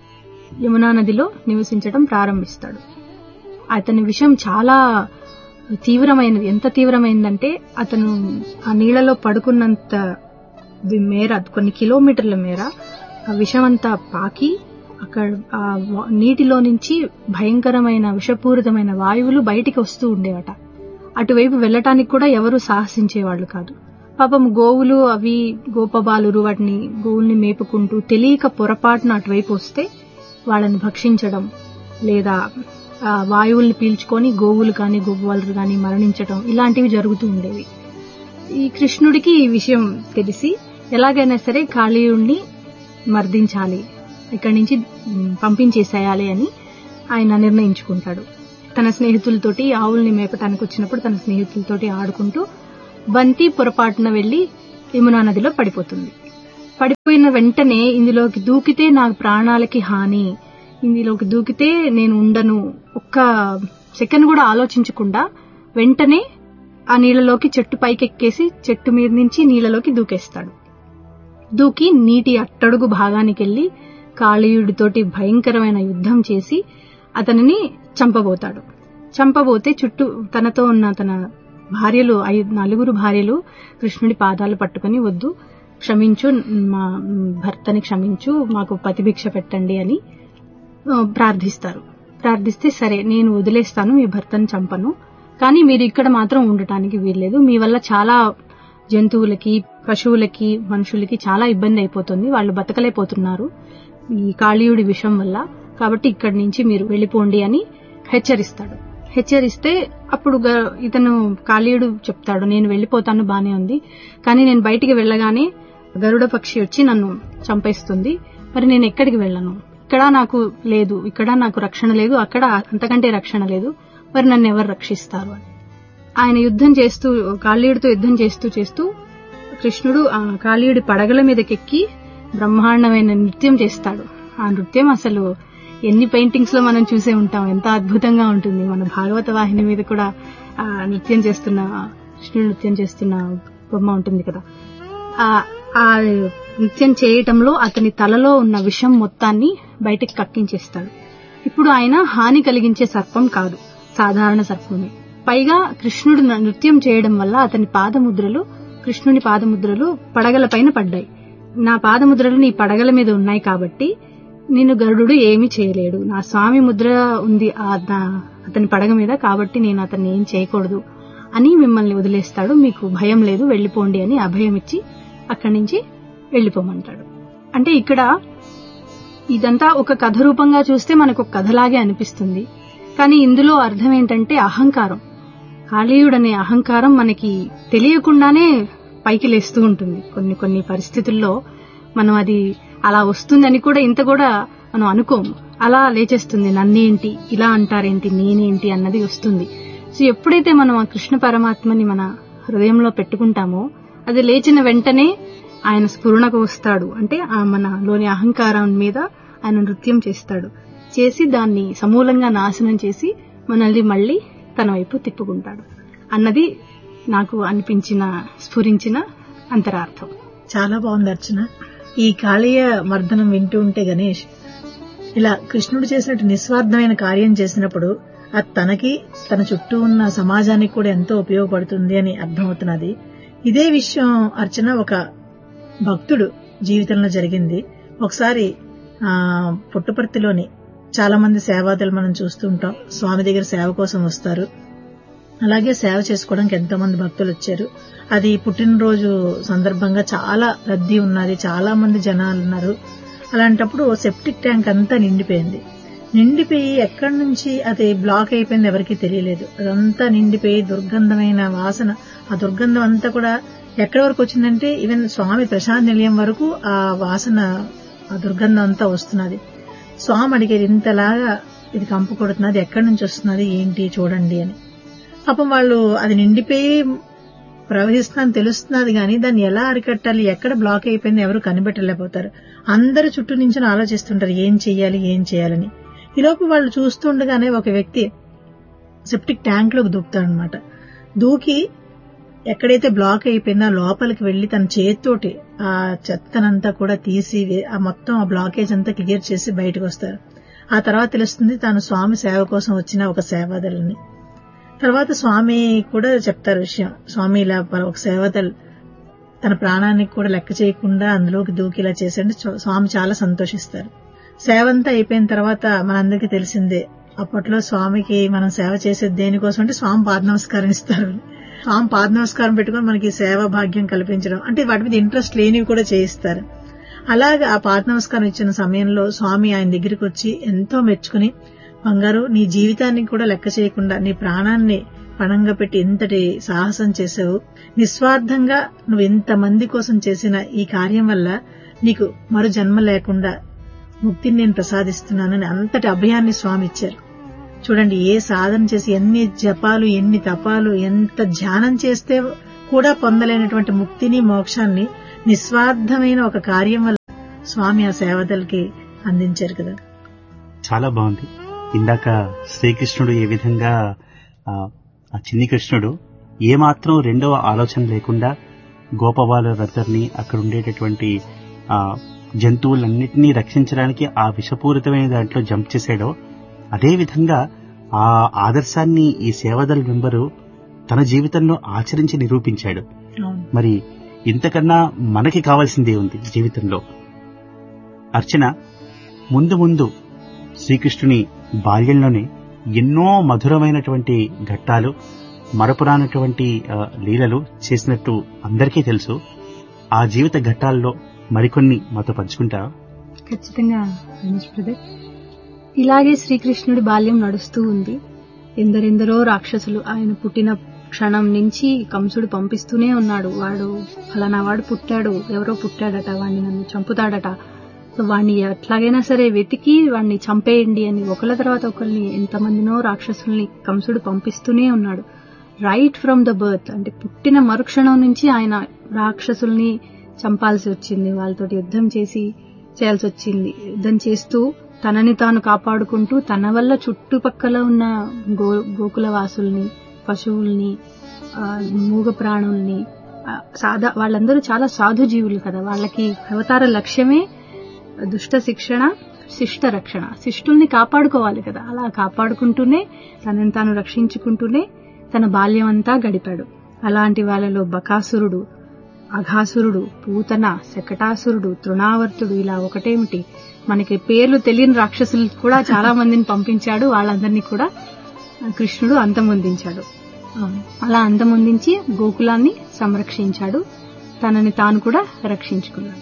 యమునా నదిలో నివసించడం ప్రారంభిస్తాడు అతని విషయం చాలా తీవ్రమైనది ఎంత తీవ్రమైందంటే అతను ఆ నీళ్లలో పడుకున్నంత ది- మేర కొన్ని కిలోమీటర్ల మేర ఆ విషమంతా పాకి అక్కడ ఆ వా- నీటిలో నుంచి భయంకరమైన విషపూరితమైన వాయువులు బయటికి వస్తూ ఉండేవట అటువైపు వెళ్ళటానికి కూడా ఎవరు సాహసించేవాళ్ళు కాదు పాపం గోవులు అవి గోపబాలురు వాటిని గోవుల్ని మేపుకుంటూ తెలియక పొరపాటున అటువైపు వస్తే వాళ్ళని భక్షించడం లేదా ఆ వాయువుల్ని పీల్చుకొని గోవులు కానీ గోపాలు కానీ మరణించడం ఇలాంటివి జరుగుతూ ఉండేవి ఈ కృష్ణుడికి ఈ విషయం తెలిసి ఎలాగైనా సరే కాళీయుణ్ణి మర్దించాలి ఇక్కడి నుంచి మ్, పంపించేసేయాలి అని ఆయన నిర్ణయించుకుంటాడు తన స్నేహితులతోటి ఆవుల్ని మేపటానికి వచ్చినప్పుడు తన స్నేహితులతోటి ఆడుకుంటూ బంతి పొరపాటున వెళ్లి యమునా నదిలో పడిపోతుంది పడిపోయిన వెంటనే ఇందులోకి దూకితే నా ప్రాణాలకి హాని ఇందులోకి దూకితే నేను ఉండను ఒక్క సెకండ్ కూడా ఆలోచించకుండా వెంటనే ఆ నీళ్ళలోకి చెట్టు పైకెక్కేసి చెట్టు మీద నుంచి నీళ్ళలోకి దూకేస్తాడు దూకి నీటి అట్టడుగు భాగానికి వెళ్లి కాళీయుడితోటి భయంకరమైన యుద్ధం చేసి అతనిని చంపబోతాడు చంపబోతే చుట్టూ తనతో ఉన్న తన భార్యలు ఐ నలుగురు భార్యలు కృష్ణుడి పాదాలు పట్టుకుని వద్దు క్షమించు మా భర్తని క్షమించు మాకు పతిభిక్ష పెట్టండి అని ఆ, ప్రార్థిస్తారు ప్రార్థిస్తే సరే నేను వదిలేస్తాను మీ భర్తను చంపను కానీ మీరు ఇక్కడ మాత్రం ఉండటానికి వీల్లేదు మీ వల్ల చాలా జంతువులకి పశువులకి మనుషులకి చాలా ఇబ్బంది అయిపోతుంది వాళ్ళు బతకలేకపోతున్నారు ఈ కాళీయుడి విషం వల్ల కాబట్టి ఇక్కడి నుంచి మీరు వెళ్ళిపోండి అని హెచ్చరిస్తాడు హెచ్చరిస్తే అప్పుడు గ- ఇతను కాళీయుడు చెప్తాడు నేను వెళ్ళిపోతాను బానే ఉంది కానీ నేను బయటికి వెళ్ళగానే గరుడ పక్షి వచ్చి నన్ను చంపేస్తుంది మరి నేను ఎక్కడికి వెళ్ళను ఇక్కడ నాకు లేదు ఇక్కడ నాకు రక్షణ లేదు అక్కడ అంతకంటే రక్షణ లేదు మరి నన్ను ఎవరు రక్షిస్తారు అని ఆయన యుద్ధం చేస్తూ కాళీయుడితో యుద్ధం చేస్తూ చేస్తూ కృష్ణుడు ఆ కాళీయుడి పడగల మీదకెక్కి బ్రహ్మాండమైన నృత్యం చేస్తాడు ఆ నృత్యం అసలు ఎన్ని పెయింటింగ్స్ లో మనం చూసే ఉంటాం ఎంత అద్భుతంగా ఉంటుంది మన భాగవత వాహిని మీద కూడా ఆ నృత్యం చేస్తున్న కృష్ణుడు నృత్యం చేస్తున్న బొమ్మ ఉంటుంది కదా ఆ ఆ నృత్యం చేయటంలో అతని తలలో ఉన్న విషం మొత్తాన్ని బయటకు కక్కించేస్తాడు ఇప్పుడు ఆయన హాని కలిగించే సర్పం కాదు సాధారణ సర్పమే పైగా కృష్ణుడు న- నృత్యం చేయడం వల్ల అతని పాదముద్రలు కృష్ణుని పాదముద్రలు పడగల పైన పడ్డాయి నా పాదముద్రలు నీ పడగల మీద ఉన్నాయి కాబట్టి నేను గరుడు ఏమీ చేయలేడు నా స్వామి ముద్ర ఉంది ఆ నా- అతని పడగ మీద కాబట్టి నేను అతన్ని ఏం చేయకూడదు అని మిమ్మల్ని వదిలేస్తాడు మీకు భయం లేదు వెళ్ళిపోండి అని అభయం ఇచ్చి అక్కడి నుంచి వెళ్ళిపోమంటాడు అంటే ఇక్కడ ఇదంతా ఒక కథ రూపంగా చూస్తే మనకు ఒక కథలాగే అనిపిస్తుంది కానీ ఇందులో అర్థం ఏంటంటే అహంకారం కాళీయుడనే అహంకారం మనకి తెలియకుండానే పైకి లేస్తూ ఉంటుంది కొన్ని కొన్ని పరిస్థితుల్లో మనం అది అలా వస్తుందని కూడా ఇంత కూడా మనం అనుకోము అలా లేచేస్తుంది నన్నేంటి ఇలా అంటారేంటి నేనేంటి అన్నది వస్తుంది సో ఎప్పుడైతే మనం ఆ కృష్ణ పరమాత్మని మన హృదయంలో పెట్టుకుంటామో అది లేచిన వెంటనే ఆయన స్ఫురణకు వస్తాడు అంటే ఆ మనలోని అహంకారం మీద ఆయన నృత్యం చేస్తాడు చేసి దాన్ని సమూలంగా నాశనం చేసి మనల్ని మళ్ళీ తన వైపు తిప్పుకుంటాడు అన్నది నాకు అనిపించిన స్ఫురించిన అంతరార్థం చాలా బాగుంది అర్చన ఈ కాళీయ మర్దనం వింటూ ఉంటే గణేష్ ఇలా కృష్ణుడు చేసినట్టు నిస్వార్థమైన కార్యం చేసినప్పుడు అది తనకి తన చుట్టూ ఉన్న సమాజానికి కూడా ఎంతో ఉపయోగపడుతుంది అని అర్థమవుతున్నది ఇదే విషయం అర్చన ఒక భక్తుడు జీవితంలో జరిగింది ఒకసారి ఆ పుట్టపర్తిలోని చాలా మంది సేవాదులు మనం చూస్తూ ఉంటాం స్వామి దగ్గర సేవ కోసం వస్తారు అలాగే సేవ చేసుకోవడానికి ఎంతో మంది భక్తులు వచ్చారు అది పుట్టినరోజు సందర్భంగా చాలా రద్దీ ఉన్నది చాలా మంది జనాలు ఉన్నారు అలాంటప్పుడు సెప్టిక్ ట్యాంక్ అంతా నిండిపోయింది నిండిపోయి ఎక్కడి నుంచి అది బ్లాక్ అయిపోయింది ఎవరికీ తెలియలేదు అదంతా నిండిపోయి దుర్గంధమైన వాసన ఆ దుర్గంధం అంతా కూడా ఎక్కడి వరకు వచ్చిందంటే ఈవెన్ స్వామి ప్రశాంత్ నిలయం వరకు ఆ వాసన ఆ దుర్గంధం అంతా వస్తున్నది స్వామి అడిగేది ఇంతలాగా ఇది కంపు కొడుతున్నది ఎక్కడి నుంచి వస్తున్నది ఏంటి చూడండి అని పాపం వాళ్ళు అది నిండిపోయి ప్రవహిస్తుందని తెలుస్తున్నది కానీ దాన్ని ఎలా అరికట్టాలి ఎక్కడ బ్లాక్ అయిపోయింది ఎవరు కనిపెట్టలేకపోతారు అందరు చుట్టూ నుంచి ఆలోచిస్తుంటారు ఏం చెయ్యాలి ఏం చేయాలని ఈలోపు వాళ్ళు చూస్తుండగానే ఒక వ్యక్తి సెప్టిక్ ట్యాంక్ లోకి దూకుతాడనమాట దూకి ఎక్కడైతే బ్లాక్ అయిపోయిందో ఆ లోపలికి వెళ్లి తన చేతితోటి ఆ చెత్తనంతా కూడా తీసి ఆ మొత్తం ఆ బ్లాకేజ్ అంతా క్లియర్ చేసి బయటకు వస్తారు ఆ తర్వాత తెలుస్తుంది తాను స్వామి సేవ కోసం వచ్చిన ఒక సేవాదలని తర్వాత స్వామి కూడా చెప్తారు విషయం స్వామి ఇలా ఒక సేవదల్ తన ప్రాణానికి కూడా లెక్క చేయకుండా అందులోకి దూకి ఇలా చేశాడు స్వామి చాలా సంతోషిస్తారు సేవ అంతా అయిపోయిన తర్వాత మనందరికీ తెలిసిందే అప్పట్లో స్వామికి మనం సేవ చేసేది దేనికోసం అంటే స్వామి పాద నమస్కారం ఇస్తారు స్వామి పాద నమస్కారం పెట్టుకుని మనకి సేవ భాగ్యం కల్పించడం అంటే వాటి మీద ఇంట్రెస్ట్ లేనివి కూడా చేయిస్తారు అలాగే ఆ పాద నమస్కారం ఇచ్చిన సమయంలో స్వామి ఆయన దగ్గరికి వచ్చి ఎంతో మెచ్చుకుని బంగారు నీ జీవితాన్ని కూడా లెక్క చేయకుండా నీ ప్రాణాన్ని పణంగా పెట్టి ఇంతటి సాహసం చేసావు నిస్వార్థంగా నువ్వు ఇంత మంది కోసం చేసిన ఈ కార్యం వల్ల నీకు మరు జన్మ లేకుండా ముక్తిని నేను ప్రసాదిస్తున్నానని అంతటి అభయాన్ని స్వామి ఇచ్చారు చూడండి ఏ సాధన చేసి ఎన్ని జపాలు ఎన్ని తపాలు ఎంత ధ్యానం చేస్తే కూడా పొందలేనటువంటి ముక్తిని మోక్షాన్ని నిస్వార్థమైన ఒక కార్యం వల్ల స్వామి ఆ సేవదలకి అందించారు కదా చాలా బాగుంది ఇందాక శ్రీకృష్ణుడు ఏ విధంగా ఆ, ఆ చిన్ని కృష్ణుడు ఏమాత్రం రెండవ ఆలోచన లేకుండా గోపబాలులందరినీ అక్కడ ఉండేటటువంటి ఆ జంతువులన్నిటినీ రక్షించడానికి ఆ విషపూరితమైన దాంట్లో జంప్ చేశాడో అదే విధంగా ఆ ఆదర్శాన్ని ఈ సేవదల్ మెంబరు తన జీవితంలో ఆచరించి నిరూపించాడు అవును మరి ఇంతకన్నా మనకి కావాల్సిందే ఉంది జీవితంలో అర్చన ముందు ముందు శ్రీకృష్ణుని బాల్యంలోనే ఎన్నో మధురమైనటువంటి ఘట్టాలు మరపురానటువంటి ఆ, లీలలు చేసినట్టు అందరికీ తెలుసు ఆ జీవిత ఘట్టాల్లో మరికొన్ని మాతో పంచుకుంటారా ఖచ్చితంగా రమేష్ బ్రదర్ ఇలాగే శ్రీకృష్ణుడి బాల్యం నడుస్తూ ఉంది ఎందరెందరో రాక్షసులు ఆయన పుట్టిన క్షణం నుంచి కంసుడు పంపిస్తూనే ఉన్నాడు వాడు ఫలానా వాడు పుట్టాడు ఎవరో పుట్టాడట వాడిని నన్ను చంపుతాడట సో వాడిని ఎట్లాగైనా సరే వెతికి వాడిని చంపేయండి అని ఒకళ్ళ తర్వాత ఒకరిని ఎంతమందినో రాక్షసుల్ని కంసుడు పంపిస్తూనే ఉన్నాడు రైట్ ఫ్రమ్ ద బర్త్ అంటే పుట్టిన మరుక్షణం నుంచి ఆయన రాక్షసుల్ని చంపాల్సి వచ్చింది వాళ్ళతోటి యుద్ధం చేసి చేయాల్సి వచ్చింది యుద్ధం చేస్తూ తనని తాను కాపాడుకుంటూ తన వల్ల చుట్టుపక్కల ఉన్న గో గోకుల వాసుల్ని పశువుల్ని ఆ, మూగ ప్రాణుల్ని ఆ, సాదా వాళ్ళందరూ చాలా సాధు జీవులు కదా వాళ్ళకి అవతార లక్ష్యమే దుష్ట శిక్షణ శిష్ట రక్షణ శిష్టుల్ని కాపాడుకోవాలి కదా అలా కాపాడుకుంటూనే తనని తాను రక్షించుకుంటూనే తన బాల్యం అంతా గడిపాడు అలాంటి వాళ్ళలో బకాసురుడు అఘాసురుడు పూతన శకటాసురుడు తృణావర్తుడు ఇలా ఒకటేమిటి మనకి పేర్లు తెలియని రాక్షసులు కూడా చాలా మందిని పంపించాడు వాళ్ళందరినీ కూడా కృష్ణుడు అంతమొందించాడు అలా అంతమొందించి గోకులాన్ని సంరక్షించాడు తనని తాను కూడా రక్షించుకున్నాడు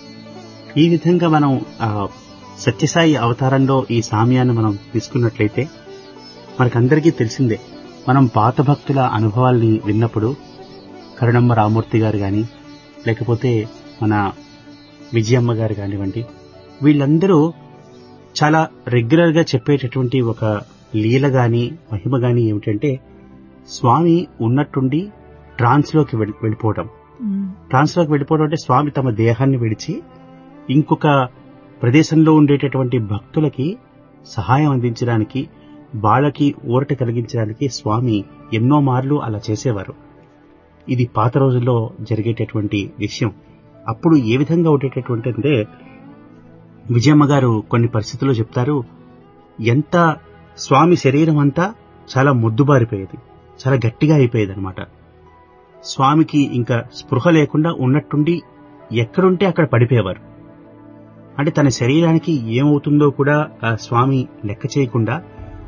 ఈ విధంగా మనం ఆ, సత్యసాయి అవతారంలో ఈ సామ్యాన్ని మనం తీసుకున్నట్లయితే మనకందరికీ తెలిసిందే మనం పాత భక్తుల అనుభవాల్ని విన్నప్పుడు కరుణమ్మ రామూర్తి గారు గాని లేకపోతే మన విజయమ్మ గారు కానివ్వండి వీళ్ళందరూ చాలా రెగ్యులర్ గా చెప్పేటటువంటి ఒక లీల గాని మహిమ గాని ఏమిటంటే స్వామి ఉన్నట్టుండి ట్రాన్స్ లోకి వెళ్ళి- వెళ్ళిపోవడం ఉమ్, ట్రాన్స్ లోకి వెళ్ళిపోవడం అంటే స్వామి తమ దేహాన్ని విడిచి ఇంకొక ప్రదేశంలో ఉండేటటువంటి భక్తులకి సహాయం అందించడానికి వాళ్ళకి ఊరట కలిగించడానికి స్వామి ఎన్నో మార్లు అలా చేసేవారు ఇది పాత రోజుల్లో జరిగేటటువంటి విషయం అప్పుడు ఏ విధంగా ఉండేటటువంటి అంటే విజయమ్మ గారు కొన్ని పరిస్థితుల్లో చెప్తారు ఎంత స్వామి శరీరం అంతా చాలా మొద్దుబారిపోయేది చాలా గట్టిగా అయిపోయేది అనమాట స్వామికి ఇంకా స్పృహ లేకుండా ఉన్నట్టుండి ఎక్కడుంటే అక్కడ పడిపోయేవారు అంటే తన శరీరానికి ఏమవుతుందో కూడా ఆ స్వామి లెక్క చేయకుండా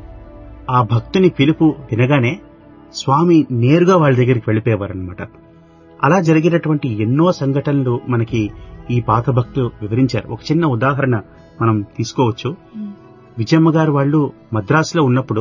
ఆ భక్తుని పిలుపు వినగానే స్వామి నేరుగా వాళ్ళ దగ్గరికి వెళ్ళిపోయేవారనమాట అలా జరిగినటువంటి ఎన్నో సంఘటనలు మనకి ఈ పాత భక్తులు వివరించారు ఒక చిన్న ఉదాహరణ మనం తీసుకోవచ్చు విజయమ్మ గారు వాళ్ళు మద్రాసులో ఉన్నప్పుడు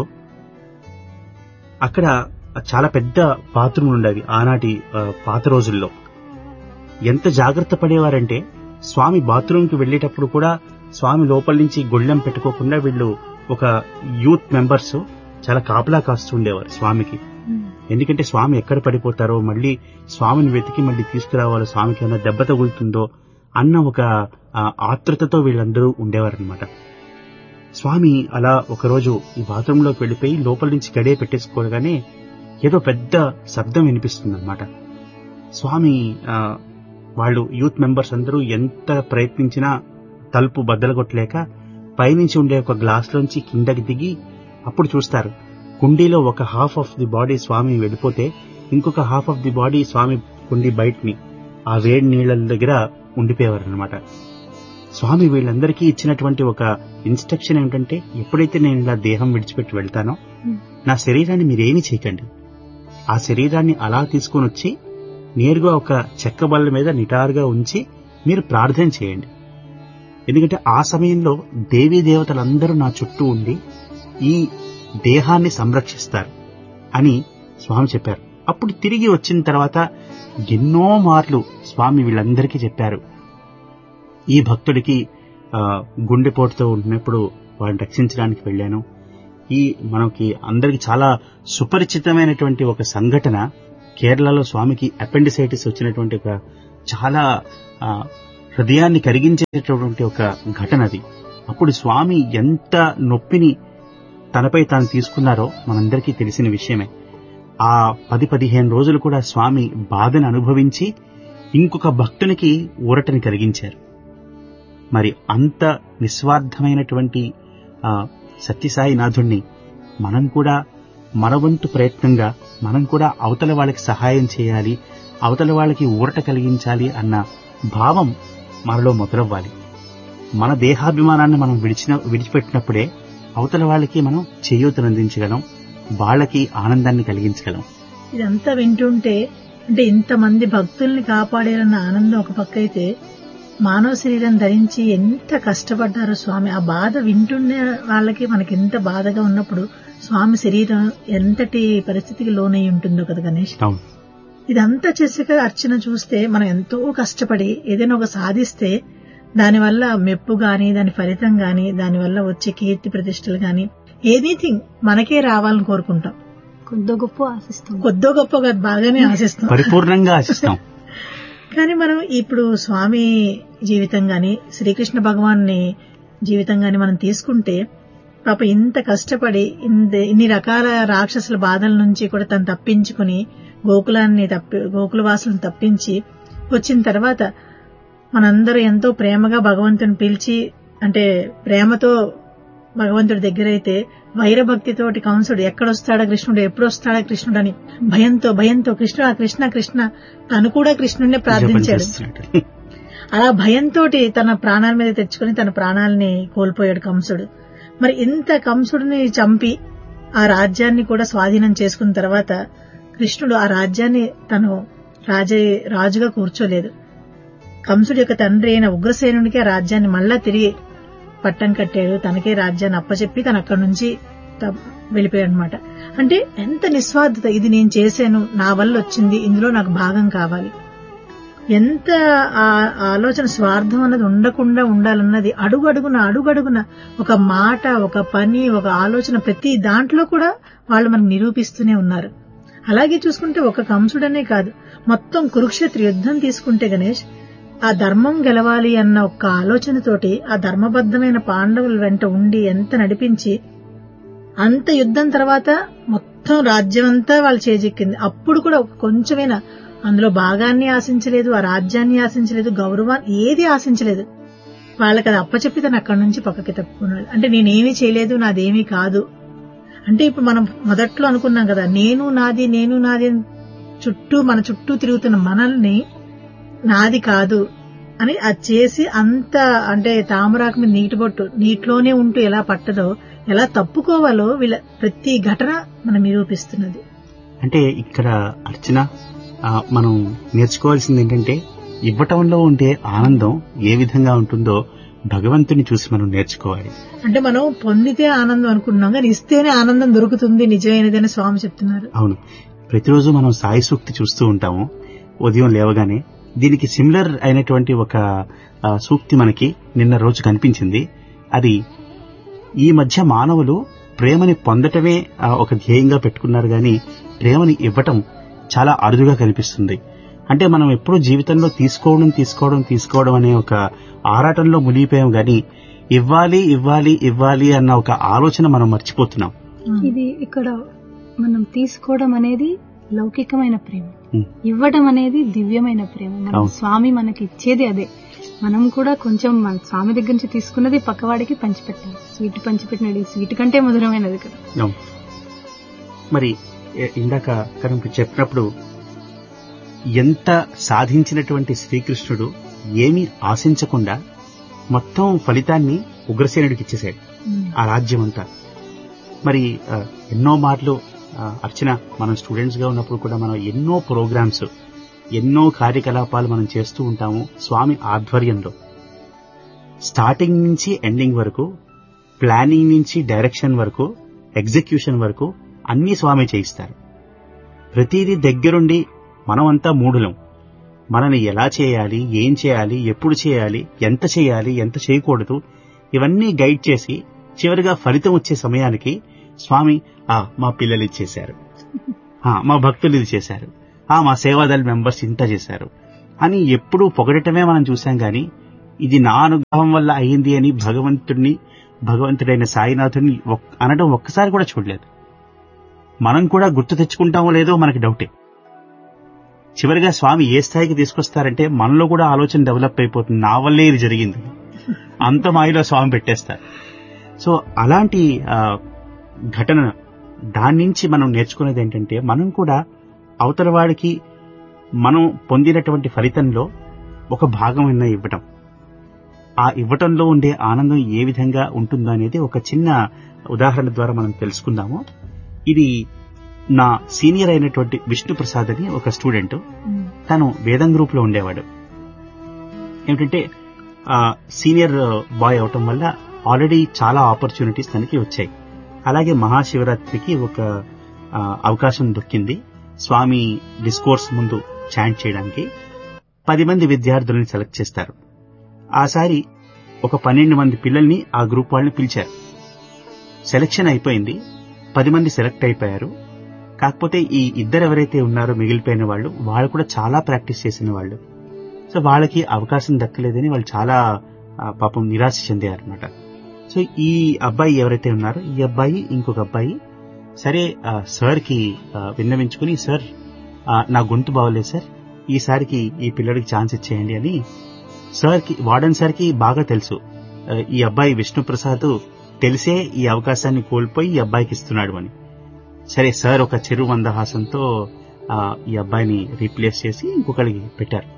అక్కడ చాలా పెద్ద బాత్రూమ్ ఉండేవి ఆనాటి ఆ, పాత రోజుల్లో ఎంత జాగ్రత్త పడేవారంటే స్వామి బాత్రూమ్కి వెళ్ళేటప్పుడు కూడా స్వామి లోపల నుంచి గొళ్ళెం పెట్టుకోకుండా వీళ్ళు ఒక యూత్ మెంబర్స్ చాలా కాపలా కాస్తూ ఉండేవారు స్వామికి ఎందుకంటే స్వామి ఎక్కడ పడిపోతారో మళ్ళీ స్వామిని వెతికి మళ్ళీ తీసుకురావాలో స్వామికి ఏమైనా దెబ్బ తగులుతుందో అన్న ఒక ఆ, ఆతృతతో వీళ్ళందరూ ఉండేవారనమాట స్వామి అలా ఒకరోజు ఈ బాత్రూంలోకి వెళ్ళిపోయి లోపల నుంచి గడే పెట్టేసుకోగానే ఏదో పెద్ద శబ్దం వినిపిస్తుందన్నమాట స్వామి ఆ, వాళ్ళు యూత్ మెంబర్స్ అందరూ ఎంత ప్రయత్నించినా తలుపు బద్దలగొట్టలేక పైనుంచి ఉండే ఒక గ్లాస్ లోంచి కిందకి దిగి అప్పుడు చూస్తారు కుండీలో ఒక హాఫ్ ఆఫ్ ది బాడీ స్వామి వెళ్ళిపోతే ఇంకొక హాఫ్ ఆఫ్ ది బాడీ స్వామి కుండీ బయటని ఆ వేడి నీళ్ళ దగ్గర ఉండిపోయేవారు అనమాట స్వామి వీళ్ళందరికీ ఇచ్చినటువంటి ఒక ఇన్స్ట్రక్షన్ ఏమిటంటే ఎప్పుడైతే నేను ఇలా దేహం విడిచిపెట్టి వెళ్తానో నా శరీరాన్ని మీరేమీ చేయకండి ఆ శరీరాన్ని అలా తీసుకొని వచ్చి నేరుగా ఒక చెక్క బల్ల మీద నిటారుగా ఉంచి మీరు ప్రార్థన చేయండి ఎందుకంటే ఆ సమయంలో దేవీ దేవతలందరూ నా చుట్టూ ఉండి ఈ దేహాన్ని సంరక్షిస్తారు అని స్వామి చెప్పారు అప్పుడు తిరిగి వచ్చిన తర్వాత ఎన్నో మార్లు స్వామి వీళ్ళందరికీ చెప్పారు ఈ భక్తుడికి ఆ, గుండెపోటుతో ఉన్నప్పుడు వాళ్ళని రక్షించడానికి వెళ్ళాను ఈ మనకి అందరికి చాలా సుపరిచితమైనటువంటి ఒక సంఘటన కేరళలో స్వామికి అపెండిసైటిస్ వచ్చినటువంటి ఒక చాలా ఆ, హృదయాన్ని కరిగించేటటువంటి ఒక ఘటన అది అప్పుడు స్వామి ఎంత నొప్పిని తనపై తాను తీసుకున్నారో మనందరికీ తెలిసిన విషయమే ఆ పది పదిహేను రోజులు కూడా స్వామి బాధను అనుభవించి ఇంకొక భక్తునికి ఊరటని కలిగించారు మరి అంత నిస్వార్థమైనటువంటి ఆ సత్యసాయినాథుణ్ణి మనం కూడా మన వంతు ప్రయత్నంగా మనం కూడా అవతల వాళ్ళకి సహాయం చేయాలి అవతల వాళ్ళకి ఊరట కలిగించాలి అన్న భావం మనలో మొదలవ్వాలి మన దేహాభిమానాన్ని మనం విడిచిన విడిచిపెట్టినప్పుడే అవతల వాళ్ళకి మనం చేయూతనందించగలం వాళ్ళకి ఆనందాన్ని కలిగించగలం ఇదంతా వింటుంటే అంటే ఇంతమంది భక్తుల్ని కాపాడారన్న ఆనందం ఒక పక్క అయితే మానవ శరీరం ధరించి ఎంత కష్టపడ్డారో స్వామి ఆ బాధ వింటుండే వాళ్ళకి మనకి ఎంత బాధగా ఉన్నప్పుడు స్వామి శరీరం ఎంతటి పరిస్థితికి లోనై ఉంటుందో కదా గణేష్ అవును ఇదంతా చేసాక అర్చన చూస్తే మనం ఎంతో కష్టపడి ఏదైనా ఒక సాధిస్తే దానివల్ల మెప్పు గాని దాని ఫలితం గాని దానివల్ల వచ్చే కీర్తి ప్రతిష్టలు గాని ఎనీథింగ్ మనకే రావాలని కోరుకుంటాం కొద్ది గొప్ప ఆశిస్తాం కొద్దో గొప్ప కాదు, బాగానే ఆశిస్తాం పరిపూర్ణంగా ఆశిస్తాం కానీ మనం ఇప్పుడు స్వామి జీవితం గాని శ్రీకృష్ణ భగవాన్ని జీవితం గాని మనం తీసుకుంటే పాప ఇంత కష్టపడి ఇంత ఇన్ని రకాల రాక్షసుల బాధల నుంచి కూడా తను తప్పించుకుని గోకులాన్ని తప్పి గోకుల వాసులను తప్పించి వచ్చిన తర్వాత మనందరూ ఎంతో ప్రేమగా భగవంతుని పిలిచి అంటే ప్రేమతో భగవంతుడి దగ్గర అయితే వైరభక్తితోటి కంసుడు ఎక్కడొస్తాడా కృష్ణుడు ఎప్పుడు వస్తాడా కృష్ణుడు అని భయంతో భయంతో కృష్ణ కృష్ణ కృష్ణ తను కూడా కృష్ణుడినే జపం ప్రార్థించాడు చేస్తున్నట్టు. అలా భయంతో తన ప్రాణాల మీద తెచ్చుకుని తన ప్రాణాలని కోల్పోయాడు కంసుడు మరి ఇంత కంసుడిని చంపి ఆ రాజ్యాన్ని కూడా స్వాధీనం చేసుకున్న తర్వాత కృష్ణుడు ఆ రాజ్యాన్ని తను రాజ రాజుగా కూర్చోలేదు కంసుడి యొక్క తండ్రి అయిన ఉగ్రసేనునికి ఆ రాజ్యాన్ని మళ్ళా తిరిగి పట్టం కట్టాడు తనకే రాజ్యాన్ని అప్పచెప్పి తను అక్కడి నుంచి త- వెళ్ళిపోయాడు అనమాట అంటే ఎంత నిస్వార్థత ఇది నేను చేశాను నా వల్ల వచ్చింది ఇందులో నాకు భాగం కావాలి ఎంత ఆ ఆలోచన స్వార్థం అన్నది ఉండకుండా ఉండాలన్నది అడుగడుగున అడుగడుగున ఒక మాట ఒక పని ఒక ఆలోచన ప్రతి దాంట్లో కూడా వాళ్ళు మనకు నిరూపిస్తూనే ఉన్నారు అలాగే చూసుకుంటే ఒక కంసుడనే కాదు మొత్తం కురుక్షేత్ర యుద్ధం తీసుకుంటే గణేష్ ఆ ధర్మం గెలవాలి అన్న ఒక్క ఆలోచనతోటి ఆ ధర్మబద్ధమైన పాండవుల వెంట ఉండి ఎంత నడిపించి అంత యుద్ధం తర్వాత మొత్తం రాజ్యం అంతా వాళ్ళు చేజెక్కింది అప్పుడు కూడా ఒక కొంచెమైనా అందులో భాగాన్ని ఆశించలేదు ఆ రాజ్యాన్ని ఆశించలేదు గౌరవాన్ని ఏది ఆశించలేదు వాళ్ళకి అది అప్పచెప్పి తను అక్కడి నుంచి పక్కకి తప్పుకున్నాడు అంటే నేనేమీ చేయలేదు నాదేమీ కాదు అంటే ఇప్పుడు మనం మొదట్లో అనుకున్నాం కదా నేను నాది నేను నాది అని చుట్టూ మన చుట్టూ తిరుగుతున్న మనల్ని నాది కాదు అని అది చేసి అంత అంటే తామరాకు మీద నీటి బొట్టు నీటిలోనే ఉంటూ ఎలా పట్టదో ఎలా తప్పుకోవాలో వీళ్ళ ప్రతి ఘటన మనం నిరూపిస్తున్నది అంటే ఇక్కడ అర్చన ఆ, మనం నేర్చుకోవాల్సింది ఏంటంటే ఇవ్వటంలో ఉండే ఆనందం ఏ విధంగా ఉంటుందో భగవంతుని చూసి మనం నేర్చుకోవాలి అంటే మనం పొందితే ఆనందం అనుకుంటున్నాం కానీ ఇస్తేనే ఆనందం దొరుకుతుంది నిజమైనదని స్వామి చెప్తున్నారు అవును ప్రతిరోజు మనం సాయి సూక్తి చూస్తూ ఉంటాము ఉదయం లేవగానే దీనికి సిమిలర్ అయినటువంటి ఒక ఆ, సూక్తి మనకి నిన్న రోజు కనిపించింది అది ఈ మధ్య మానవులు ప్రేమని పొందటమే ఆ, ఒక ధ్యేయంగా పెట్టుకున్నారు గాని ప్రేమని ఇవ్వటం చాలా అరుదుగా కనిపిస్తుంది అంటే మనం ఎప్పుడూ జీవితంలో తీసుకోవడం తీసుకోవడం తీసుకోవడం అనే ఒక ఆరాటంలో మునిగిపోయాం గాని ఇవ్వాలి ఇవ్వాలి ఇవ్వాలి అన్న ఒక ఆలోచన మనం మర్చిపోతున్నాం ఇది ఇక్కడ మనం తీసుకోవడం అనేది లౌకికమైన ప్రేమ ఉమ్. ఇవ్వడం అనేది దివ్యమైన ప్రేమ మన అవును. స్వామి మనకి ఇచ్చేది అదే మనం కూడా కొంచెం మన స్వామి దగ్గర నుంచి తీసుకున్నది పక్కవాడికి పంచిపెట్టాలి స్వీట్ పంచిపెట్టినది స్వీట్ కంటే మధురమైనది కదా అవును. మరి ఎ- ఇందాక కనుక చెప్పినప్పుడు ఎంత సాధించినటువంటి శ్రీకృష్ణుడు ఏమీ ఆశించకుండా మొత్తం ఫలితాన్ని ఉగ్రసేనుడికి ఇచ్చేశాడు ఆ రాజ్యం అంతా మరి ఆ, ఎన్నో మార్లు ఆ, అర్చన మనం స్టూడెంట్స్ గా ఉన్నప్పుడు కూడా మనం ఎన్నో ప్రోగ్రామ్స్ ఎన్నో కార్యకలాపాలు మనం చేస్తూ ఉంటాము స్వామి ఆధ్వర్యంలో స్టార్టింగ్ నుంచి ఎండింగ్ వరకు ప్లానింగ్ నుంచి డైరెక్షన్ వరకు ఎగ్జిక్యూషన్ వరకు అన్ని స్వామి చేయిస్తారు ప్రతిదీ దగ్గరుండి మనమంతా మూఢులం మనని ఎలా చేయాలి ఏం చేయాలి ఎప్పుడు చేయాలి ఎంత చేయాలి ఎంత చేయకూడదు ఇవన్నీ గైడ్ చేసి చివరిగా ఫలితం వచ్చే సమయానికి స్వామి ఆ మా పిల్లలు ఇది చేశారు ఆ, మా భక్తులు ఇది చేశారు ఆ మా సేవాదళ మెంబర్స్ ఇంత చేశారు అని ఎప్పుడూ పొగడటమే మనం చూసాం గాని ఇది నా అనుగ్రహం వల్ల అయింది అని భగవంతుడిని భగవంతుడైన సాయినాథుని ఒక్- అనడం ఒక్కసారి కూడా చూడలేదు మనం కూడా గుర్తు తెచ్చుకుంటామో లేదో మనకి డౌటే చివరిగా స్వామి ఏ స్థాయికి తీసుకొస్తారంటే మనలో కూడా ఆలోచన డెవలప్ అయిపోతుంది నా వల్లే ఇది జరిగింది అంత మాయలో స్వామి పెట్టేస్తారు సో అలాంటి ఆ, ఘటన దాని నుంచి మనం నేర్చుకునేది ఏంటంటే మనం కూడా అవతల వాడికి మనం పొందినటువంటి ఫలితంలో ఒక భాగమైన ఇవ్వటం ఆ ఇవ్వటంలో ఉండే ఆనందం ఏ విధంగా ఉంటుందో అనేది ఒక చిన్న ఉదాహరణ ద్వారా మనం తెలుసుకుందాము ఇది నా సీనియర్ అయినటువంటి విష్ణు ప్రసాద్ అని ఒక స్టూడెంట్ తను వేదం గ్రూప్ లో ఉండేవాడు ఏమిటంటే ఆ, సీనియర్ బాయ్ అవటం వల్ల ఆల్రెడీ చాలా ఆపర్చునిటీస్ తనకి వచ్చాయి అలాగే మహాశివరాత్రికి ఒక ఆ, అవకాశం దొక్కింది స్వామి డిస్కోర్స్ ముందు చాంట్ చేయడానికి పది మంది విద్యార్థులని సెలెక్ట్ చేస్తారు ఆసారి ఒక పన్నెండు మంది పిల్లల్ని ఆ గ్రూప్ వాళ్ళని పిలిచారు సెలక్షన్ అయిపోయింది పది మంది సెలెక్ట్ అయిపోయారు కాకపోతే ఈ ఇద్దరు ఎవరైతే ఉన్నారో మిగిలిపోయిన వాళ్ళు వాళ్ళు కూడా చాలా ప్రాక్టీస్ చేసిన వాళ్ళు సో వాళ్ళకి అవకాశం దక్కలేదని వాళ్ళు చాలా ఆ, పాపం నిరాశ చెందారు అనమాట సో ఈ అబ్బాయి ఎవరైతే ఉన్నారో ఈ అబ్బాయి ఇంకొక అబ్బాయి సరే ఆ, సార్కి ఆ, విన్నవించుకుని సార్ ఆ, నా గొంతు బాగోలేదు సార్ ఈసారికి ఈ పిల్లడికి ఛాన్స్ ఇచ్చేయండి అని సార్కి వార్డెన్ సార్కి బాగా తెలుసు ఆ, ఈ అబ్బాయి విష్ణుప్రసాద్ తెలిసే ఈ అవకాశాన్ని కోల్పోయి ఈ అబ్బాయికి ఇస్తున్నాడు అని సరే సార్ ఒక చెరు మందహాసంతో ఆ, ఈ అబ్బాయిని రీప్లేస్ చేసి ఇంకొకరికి పెట్టారు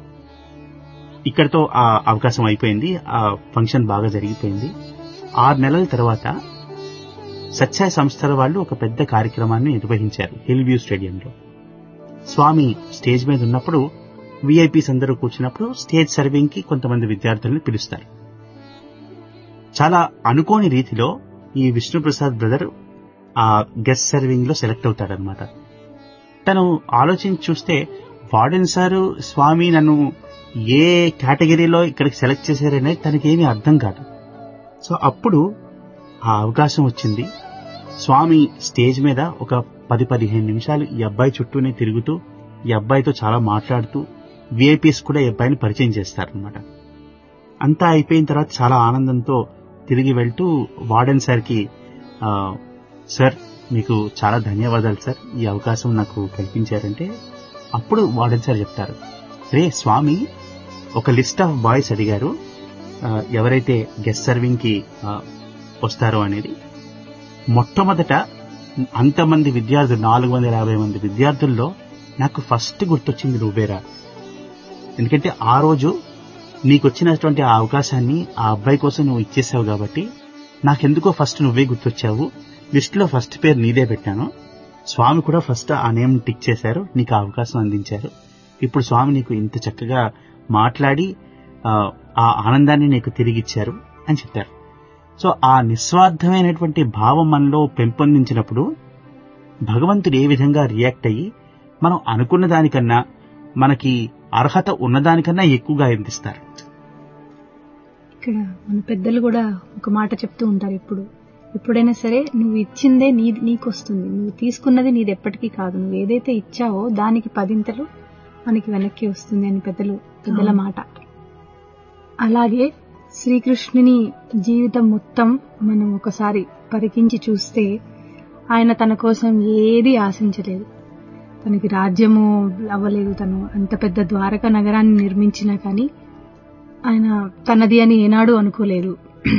ఇక్కడతో ఆ అవకాశం అయిపోయింది ఆ ఫంక్షన్ బాగా జరిగిపోయింది ఆరు నెలల తర్వాత సత్యాయ సంస్థల వాళ్ళు ఒక పెద్ద కార్యక్రమాన్ని నిర్వహించారు హిల్ వ్యూ స్టేడియంలో స్వామి స్టేజ్ మీద ఉన్నప్పుడు విఐపీస్ అందరూ కూర్చున్నప్పుడు స్టేజ్ సర్వింగ్ కి కొంతమంది విద్యార్థులను పిలుస్తారు చాలా అనుకోని రీతిలో ఈ విష్ణుప్రసాద్ బ్రదర్ ఆ గెస్ట్ సర్వింగ్ లో సెలెక్ట్ అవుతాడనమాట తను ఆలోచించి చూస్తే వార్డెన్ సారు స్వామి నన్ను ఏ కేటగిరీలో ఇక్కడికి సెలెక్ట్ చేశారనేది తనకేమీ అర్థం కాదు సో అప్పుడు ఆ అవకాశం వచ్చింది స్వామి స్టేజ్ మీద ఒక పది పదిహేను నిమిషాలు ఈ అబ్బాయి చుట్టూనే తిరుగుతూ ఈ అబ్బాయితో చాలా మాట్లాడుతూ విఐపీస్ కూడా ఈ అబ్బాయిని పరిచయం చేస్తారనమాట అంతా అయిపోయిన తర్వాత చాలా ఆనందంతో తిరిగి వెళ్తూ వార్డెన్ సార్కి ఆ, సార్ మీకు చాలా ధన్యవాదాలు సార్ ఈ అవకాశం నాకు కల్పించారంటే అప్పుడు వార్డెన్ సార్ చెప్తారు రే స్వామి ఒక లిస్ట్ ఆఫ్ బాయ్స్ అడిగారు ఆ, ఎవరైతే గెస్ట్ సర్వింగ్ కి ఆ, వస్తారో అనేది మొట్టమొదట అంతమంది విద్యార్థులు నాలుగు వందల యాభై మంది విద్యార్థుల్లో నాకు ఫస్ట్ గుర్తొచ్చింది నువ్వేరా ఎందుకంటే ఆ రోజు నీకు వచ్చినటువంటి ఆ అవకాశాన్ని ఆ అబ్బాయి కోసం నువ్వు ఇచ్చేసావు కాబట్టి నాకెందుకో ఫస్ట్ నువ్వే గుర్తొచ్చావు లిస్టులో ఫస్ట్ పేరు నీదే పెట్టాను స్వామి కూడా ఫస్ట్ ఆ నేమ్ టిక్ చేశారు నీకు ఆ అవకాశం అందించారు ఇప్పుడు స్వామి నీకు ఇంత చక్కగా మాట్లాడి ఆ, ఆ ఆనందాన్ని నీకు తిరిగిచ్చారు అని చెప్పారు సో ఆ నిస్వార్థమైనటువంటి భావం మనలో పెంపొందించినప్పుడు భగవంతుడు ఏ విధంగా రియాక్ట్ అయ్యి మనం అనుకున్న దానికన్నా మనకి అర్హత ఉన్నదానికన్నా ఎక్కువగా అందిస్తారు ఇక్కడ మన పెద్దలు కూడా ఒక మాట చెప్తూ ఉంటారు ఇప్పుడు ఎప్పుడైనా సరే నువ్వు ఇచ్చిందే నీ నీకు వస్తుంది నువ్వు తీసుకున్నది నీది ఎప్పటికీ కాదు నువ్వు ఏదైతే ఇచ్చావో దానికి పదింతలు మనకి వెనక్కి వస్తుంది అని పెద్దలు పెద్దల అవును. మాట అలాగే శ్రీకృష్ణుని జీవితం మొత్తం మనం ఒకసారి పరికించి చూస్తే ఆయన తన కోసం ఏది ఆశించలేదు తనకి రాజ్యము అవ్వలేదు తను అంత పెద్ద ద్వారక నగరాన్ని నిర్మించినా కానీ ఆయన తనది అని ఏనాడు అనుకోలేదు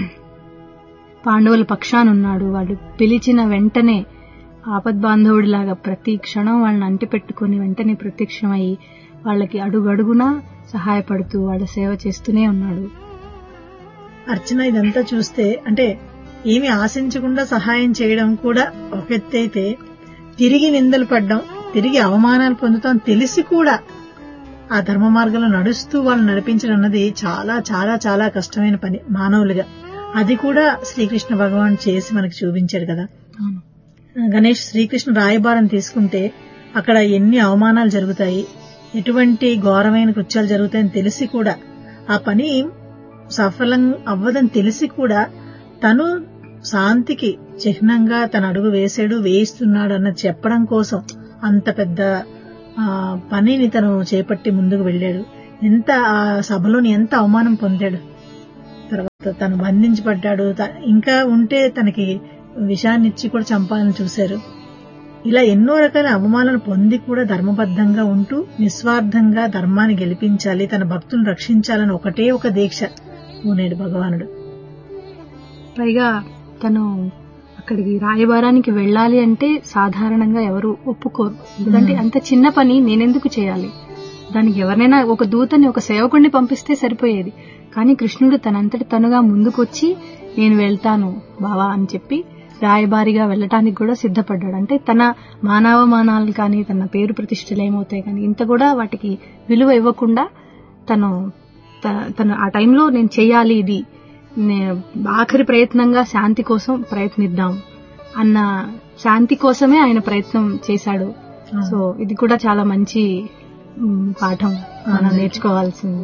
పాండవుల పక్షానున్నాడు వాళ్ళు పిలిచిన వెంటనే ఆపద్బాంధవుడిలాగా ప్రతి క్షణం వాళ్ళని అంటి పెట్టుకుని వెంటనే ప్రత్యక్షమయ్యి వాళ్ళకి అడుగడుగునా సహాయపడుతూ వాళ్ళ సేవ చేస్తూనే ఉన్నాడు అర్చన ఇదంతా చూస్తే అంటే ఏమి ఆశించకుండా సహాయం చేయడం కూడా ఒక ఎత్తు అయితే తిరిగి నిందలు పడ్డం తిరిగి అవమానాలు పొందుతాం తెలిసి కూడా ఆ ధర్మ మార్గంలో నడుస్తూ వాళ్ళు నడిపించడం అన్నది చాలా చాలా చాలా కష్టమైన పని మానవులుగా అది కూడా శ్రీకృష్ణ భగవాన్ చేసి మనకు చూపించాడు కదా అవును గణేష్ శ్రీకృష్ణ రాయబారం తీసుకుంటే అక్కడ ఎన్ని అవమానాలు జరుగుతాయి ఎటువంటి ఘోరమైన కృత్యాలు జరుగుతాయని తెలిసి కూడా ఆ పని సఫలం అవ్వదని తెలిసి కూడా తను శాంతికి చిహ్నంగా తన అడుగు వేసాడు వేయిస్తున్నాడు అన్నది చెప్పడం కోసం అంత పెద్ద ఆ, పనిని తను చేపట్టి ముందుకు వెళ్ళాడు ఎంత ఆ సభలోని ఎంత అవమానం పొందాడు తర్వాత తను బంధించబడ్డాడు త- ఇంకా ఉంటే తనకి విషాన్ని ఇచ్చి కూడా చంపాలని చూశారు ఇలా ఎన్నో రకాల అవమానాలు పొంది కూడా ధర్మబద్ధంగా ఉంటూ నిస్వార్థంగా ధర్మాన్ని గెలిపించాలి తన భక్తులను రక్షించాలని ఒకటే ఒక దీక్ష పూనేడు భగవానుడు పైగా తను అక్కడికి రాయబారానికి వెళ్ళాలి అంటే సాధారణంగా ఎవరు ఒప్పుకోరు ఎందుకంటే అంత చిన్న పని నేనెందుకు చేయాలి దానికి ఎవరినైనా ఒక దూతని ఒక సేవకుడిని పంపిస్తే సరిపోయేది కానీ కృష్ణుడు తనంతటి తనుగా ముందుకొచ్చి నేను వెళ్తాను బావా అని చెప్పి రాయబారిగా వెళ్ళటానికి కూడా సిద్ధపడ్డాడు అంటే తన మానవమానాలు కానీ తన పేరు ప్రతిష్టలు ఏమవుతాయి కానీ ఇంత కూడా వాటికి విలువ ఇవ్వకుండా తను త- తను ఆ టైంలో నేను చేయాలి ఇది నే- ఆఖరి ప్రయత్నంగా శాంతి కోసం ప్రయత్నిద్దాం అన్న శాంతి కోసమే ఆయన ప్రయత్నం చేశాడు సో ఇది కూడా చాలా మంచి మ్, పాఠం మనం అవును. నేర్చుకోవాల్సింది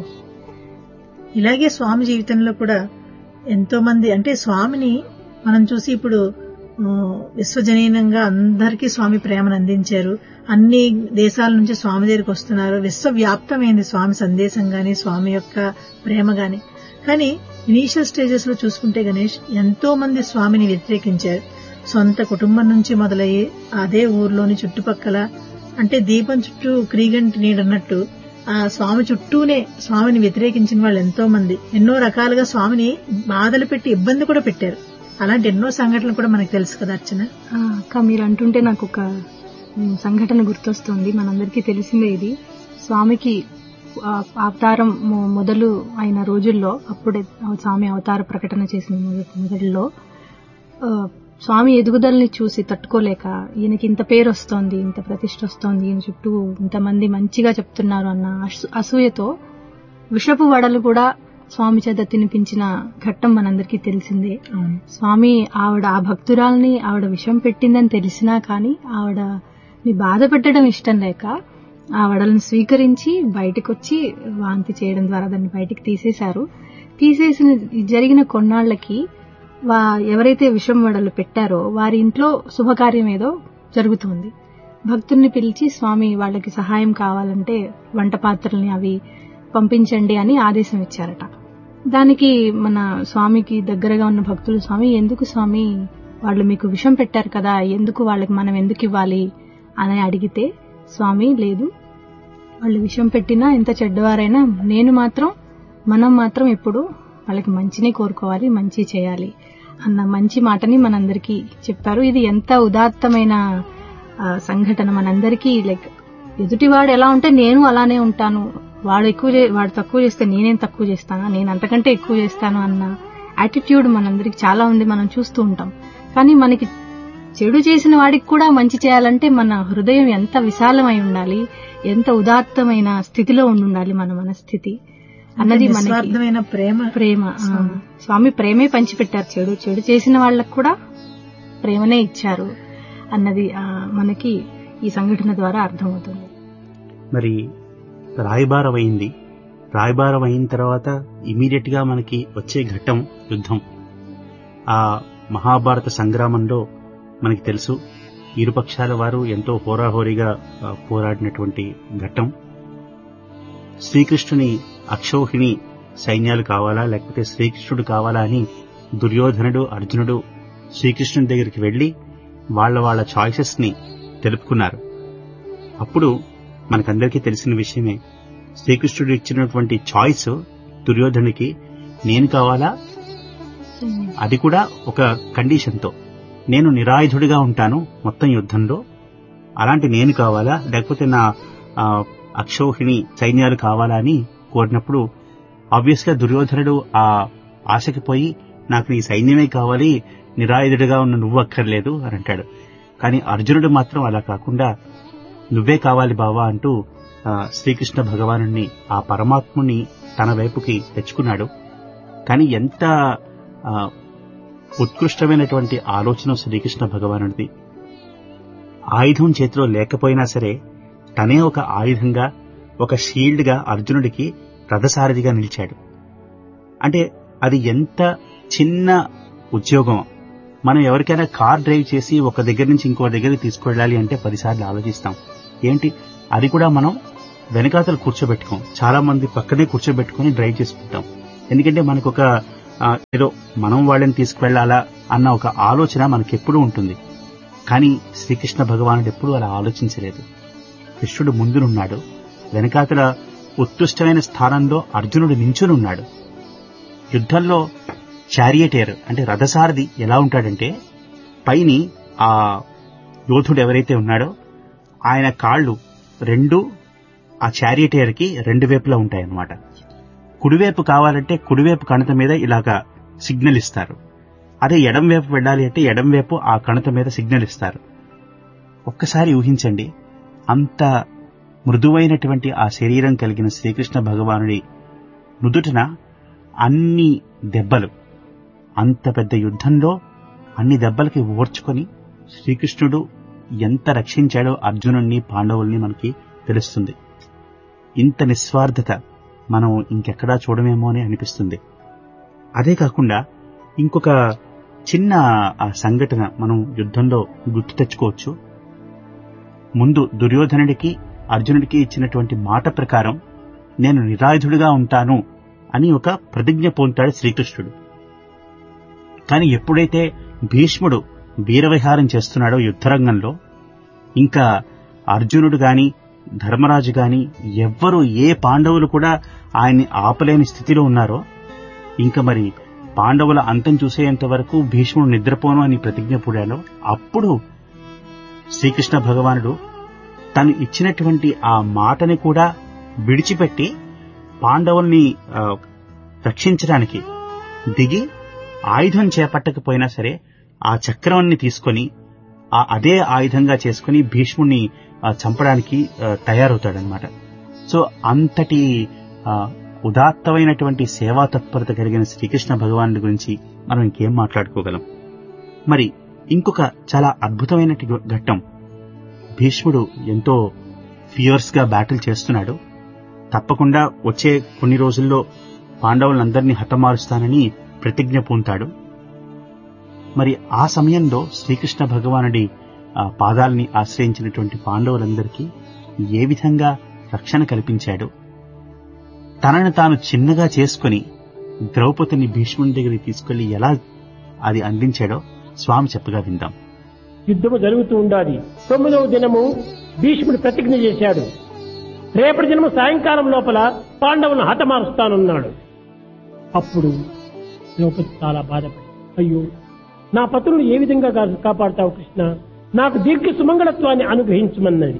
ఇలాగే స్వామి జీవితంలో కూడా ఎంతో మంది అంటే స్వామిని మనం చూసి ఇప్పుడు ఆ, విశ్వజనీనంగా అందరికీ స్వామి ప్రేమను అందించారు అన్ని దేశాల నుంచి స్వామి దగ్గరికి వస్తున్నారు విశ్వవ్యాప్తమైంది స్వామి సందేశం గాని స్వామి యొక్క ప్రేమ గాని కానీ ఇనీషియల్ స్టేజెస్ లో చూసుకుంటే గణేష్ ఎంతో మంది స్వామిని వ్యతిరేకించారు సొంత కుటుంబం నుంచి మొదలయ్యి అదే ఊర్లోని చుట్టుపక్కల అంటే దీపం చుట్టూ క్రీగంటి నీడన్నట్టు ఆ స్వామి చుట్టూనే స్వామిని వ్యతిరేకించిన వాళ్ళు ఎంతో మంది ఎన్నో రకాలుగా స్వామిని బాధలు పెట్టి ఇబ్బంది కూడా పెట్టారు అలాంటి ఎన్నో సంఘటనలు కూడా మనకు తెలుసు కదా అర్చన ఆ, అక్క మీరు అంటుంటే నాకు ఒక మ్, సంఘటన గుర్తొస్తుంది మనందరికీ తెలిసిందే ఇది స్వామికి ఆ, అవతారం మొ- మొదలు అయిన రోజుల్లో అప్పుడే ఆ స్వామి అవతార ప్రకటన చేసిన మొద- మొదట్లో ఆ, స్వామి ఎదుగుదలని చూసి తట్టుకోలేక ఈయనకి ఇంత పేరు వస్తోంది ఇంత ప్రతిష్ట వస్తోంది ఈయన చుట్టూ ఇంతమంది మంచిగా చెప్తున్నారు అన్న అసూ- అసూయతో విషపు వడలు కూడా స్వామి చేత తినిపించిన ఘట్టం మనందరికీ తెలిసిందే అవును స్వామి ఆవిడ ఆ భక్తురాల్ని ఆవిడ విషం పెట్టిందని తెలిసినా కానీ ఆవిడని బాధ పెట్టడం ఇష్టం లేక ఆ వడలను స్వీకరించి బయటకు వచ్చి వాంతి చేయడం ద్వారా దాన్ని బయటికి తీసేశారు తీసేసిన జరిగిన కొన్నాళ్లకి వా ఎవరైతే విషం వడలు పెట్టారో వారి ఇంట్లో శుభకార్యం ఏదో జరుగుతుంది భక్తుల్ని పిలిచి స్వామి వాళ్ళకి సహాయం కావాలంటే వంట పాత్రల్ని అవి పంపించండి అని ఆదేశం ఇచ్చారట దానికి మన స్వామికి దగ్గరగా ఉన్న భక్తులు స్వామి ఎందుకు స్వామి వాళ్ళు మీకు విషం పెట్టారు కదా ఎందుకు వాళ్ళకి మనం ఎందుకు ఇవ్వాలి అని అడిగితే స్వామి లేదు వాళ్ళు విషం పెట్టినా ఎంత చెడ్డవారైనా నేను మాత్రం మనం మాత్రం ఎప్పుడు వాళ్ళకి మంచిని కోరుకోవాలి మంచి చేయాలి అన్న మంచి మాటని మనందరికీ చెప్పారు ఇది ఎంత ఉదాత్తమైన ఆ, సంఘటన మనందరికీ లైక్ ఎదుటివాడు ఎలా ఉంటే నేను అలానే ఉంటాను వాడు ఎక్కువ చే- వాడు తక్కువ చేస్తే నేనేం తక్కువ చేస్తానా నేను అంతకంటే ఎక్కువ చేస్తాను అన్న యాటిట్యూడ్ మనందరికి చాలా ఉంది మనం చూస్తూ ఉంటాం కానీ మనకి చెడు చేసిన వాడికి కూడా మంచి చేయాలంటే మన హృదయం ఎంత విశాలమై ఉండాలి ఎంత ఉదాత్తమైన స్థితిలో ఉండి ఉండాలి మన మనస్థితి అన్నది మనకి నిస్వార్థమైన ప్రేమ ప్రేమ ఆ, స్వామి ప్రేమే పంచిపెట్టారు చెడు చెడు చేసిన వాళ్ళకు కూడా ప్రేమనే ఇచ్చారు అన్నది ఆ, మనకి ఈ సంఘటన ద్వారా అర్థమవుతుంది మరి రాయబారం అయింది రాయబారం అయిన తర్వాత ఇమీడియట్ గా మనకి వచ్చే ఘట్టం యుద్ధం ఆ మహాభారత సంగ్రామంలో మనకి తెలుసు ఇరుపక్షాల వారు ఎంతో హోరాహోరీగా ఆ, పోరాడినటువంటి ఘట్టం శ్రీకృష్ణుని అక్షౌహిణి సైన్యాలు కావాలా లేకపోతే శ్రీకృష్ణుడు కావాలా అని దుర్యోధనుడు అర్జునుడు శ్రీకృష్ణుని దగ్గరికి వెళ్లి వాళ్ళ వాళ్ళ చాయిసెస్ ని తెలుపుకున్నారు అప్పుడు మనకందరికీ తెలిసిన విషయమే శ్రీకృష్ణుడు ఇచ్చినటువంటి చాయిస్ దుర్యోధనుడికి నేను కావాలా అది కూడా ఒక కండిషన్తో నేను నిరాయుధుడిగా ఉంటాను మొత్తం యుద్ధంలో అలాంటి నేను కావాలా లేకపోతే నా ఆ, అక్షౌహిణి సైన్యాలు కావాలా అని కోరినప్పుడు ఆబ్వియస్ గా దుర్యోధనుడు ఆ ఆశకి పోయి నాకు నీ సైన్యమే కావాలి నిరాయుధుడిగా ఉన్న నువ్వు అక్కర్లేదు అని అంటాడు కానీ అర్జునుడు మాత్రం అలా కాకుండా నువ్వే కావాలి బావా అంటూ ఆ, శ్రీకృష్ణ భగవాను ఆ పరమాత్ముని తన వైపుకి తెచ్చుకున్నాడు కానీ ఎంత ఆ, ఉత్కృష్టమైనటువంటి ఆలోచన శ్రీకృష్ణ భగవానుడిది ఆయుధం చేతిలో లేకపోయినా సరే తనే ఒక ఆయుధంగా ఒక షీల్డ్ గా అర్జునుడికి రథసారథిగా నిలిచాడు అంటే అది ఎంత చిన్న ఉద్యోగం మనం ఎవరికైనా కార్ డ్రైవ్ చేసి ఒక దగ్గర నుంచి ఇంకో దగ్గరికి తీసుకువెళ్ళాలి అంటే పదిసార్లు ఆలోచిస్తాం ఏంటి అది కూడా మనం వెనకాతలు కూర్చోబెట్టుకోం చాలా మంది పక్కనే కూర్చోబెట్టుకుని డ్రైవ్ చేసుకుంటాం ఎందుకంటే మనకు ఒక ఆ, ఏదో మనం వాళ్ళని తీసుకువెళ్ళాలా అన్న ఒక ఆలోచన మనకెప్పుడూ ఉంటుంది కానీ శ్రీకృష్ణ భగవానుడు ఎప్పుడూ అలా ఆలోచించలేదు కృష్ణుడు ముందునున్నాడు వెనకాతల ఉత్కృష్టమైన స్థానంలో అర్జునుడు నించునున్నాడు యుద్ధంలో చారియటేర్ అంటే రథసారథి ఎలా ఉంటాడంటే పైని ఆ యోధుడు ఎవరైతే ఉన్నాడో ఆయన కాళ్ళు రెండు ఆ చారియటేర్ కి రెండు వైపులా ఉంటాయన్నమాట కుడివైపు కావాలంటే కుడివైపు కణత మీద ఇలాగా సిగ్నల్ ఇస్తారు అదే ఎడం వైపు వెళ్ళాలి అంటే ఎడం వైపు ఆ కణత మీద సిగ్నల్ ఇస్తారు ఒక్కసారి ఊహించండి అంత మృదువైనటువంటి ఆ శరీరం కలిగిన శ్రీకృష్ణ భగవానుడి నుదుటిన అన్ని దెబ్బలు అంత పెద్ద యుద్ధంలో అన్ని దెబ్బలకి ఓర్చుకొని శ్రీకృష్ణుడు ఎంత రక్షించాడో అర్జునుణ్ణి పాండవుల్ని మనకి తెలుస్తుంది ఇంత నిస్వార్థత మనం ఇంకెక్కడా చూడమేమో అని అనిపిస్తుంది అదే కాకుండా ఇంకొక చిన్న ఆ సంఘటన మనం యుద్ధంలో గుర్తు తెచ్చుకోవచ్చు ముందు దుర్యోధనుడికి అర్జునుడికి ఇచ్చినటువంటి మాట ప్రకారం నేను నిరాయుధుడిగా ఉంటాను అని ఒక ప్రతిజ్ఞ పొందుతాడు శ్రీకృష్ణుడు కానీ ఎప్పుడైతే భీష్ముడు వీరవిహారం చేస్తున్నాడో యుద్ధరంగంలో ఇంకా అర్జునుడు గాని ధర్మరాజు గాని ఎవ్వరూ ఏ పాండవులు కూడా ఆయన్ని ఆపలేని స్థితిలో ఉన్నారో ఇంకా మరి పాండవుల అంతం చూసేంత వరకు భీష్ముడు నిద్రపోను అని ప్రతిజ్ఞ పూడాలో అప్పుడు శ్రీకృష్ణ భగవానుడు తను ఇచ్చినటువంటి ఆ మాటని కూడా విడిచిపెట్టి పాండవుల్ని ఆ, రక్షించడానికి దిగి ఆయుధం చేపట్టకపోయినా సరే ఆ చక్రాన్ని తీసుకొని ఆ అదే ఆయుధంగా చేసుకుని భీష్ముణ్ణి ఆ, చంపడానికి ఆ, తయారవుతాడనమాట సో అంతటి ఆ, ఉదాత్తమైనటువంటి సేవా తత్పరత కలిగిన శ్రీకృష్ణ భగవానుడి గురించి మనం ఇంకేం మాట్లాడుకోగలం మరి ఇంకొక చాలా అద్భుతమైన ఘట్టం భీష్ముడు ఎంతో ఫియర్స్ గా బ్యాటిల్ చేస్తున్నాడు తప్పకుండా వచ్చే కొన్ని రోజుల్లో పాండవులందరినీ హతమారుస్తానని ప్రతిజ్ఞ పూంతాడు మరి ఆ సమయంలో శ్రీకృష్ణ భగవానుడి ఆ, పాదాలని ఆశ్రయించినటువంటి పాండవులందరికీ ఏ విధంగా రక్షణ కల్పించాడు తనను తాను చిన్నగా చేసుకుని ద్రౌపదిని భీష్ముని దగ్గరికి తీసుకెళ్లి ఎలా అది అందించాడో స్వామి చెప్పగా విందాం యుద్ధము జరుగుతూ ఉండాలి తొమ్మిదవ దినము భీష్ముడు ప్రతిజ్ఞ చేశాడు రేపటి దినము సాయంకాలం లోపల పాండవులను హతమారుస్తానన్నాడు అప్పుడు ద్రౌపది చాలా బాధపడి అయ్యో నా పతులను ఏ విధంగా కా- కాపాడుతావు కృష్ణ నాకు దీర్ఘ సుమంగళత్వాన్ని అనుగ్రహించమన్నది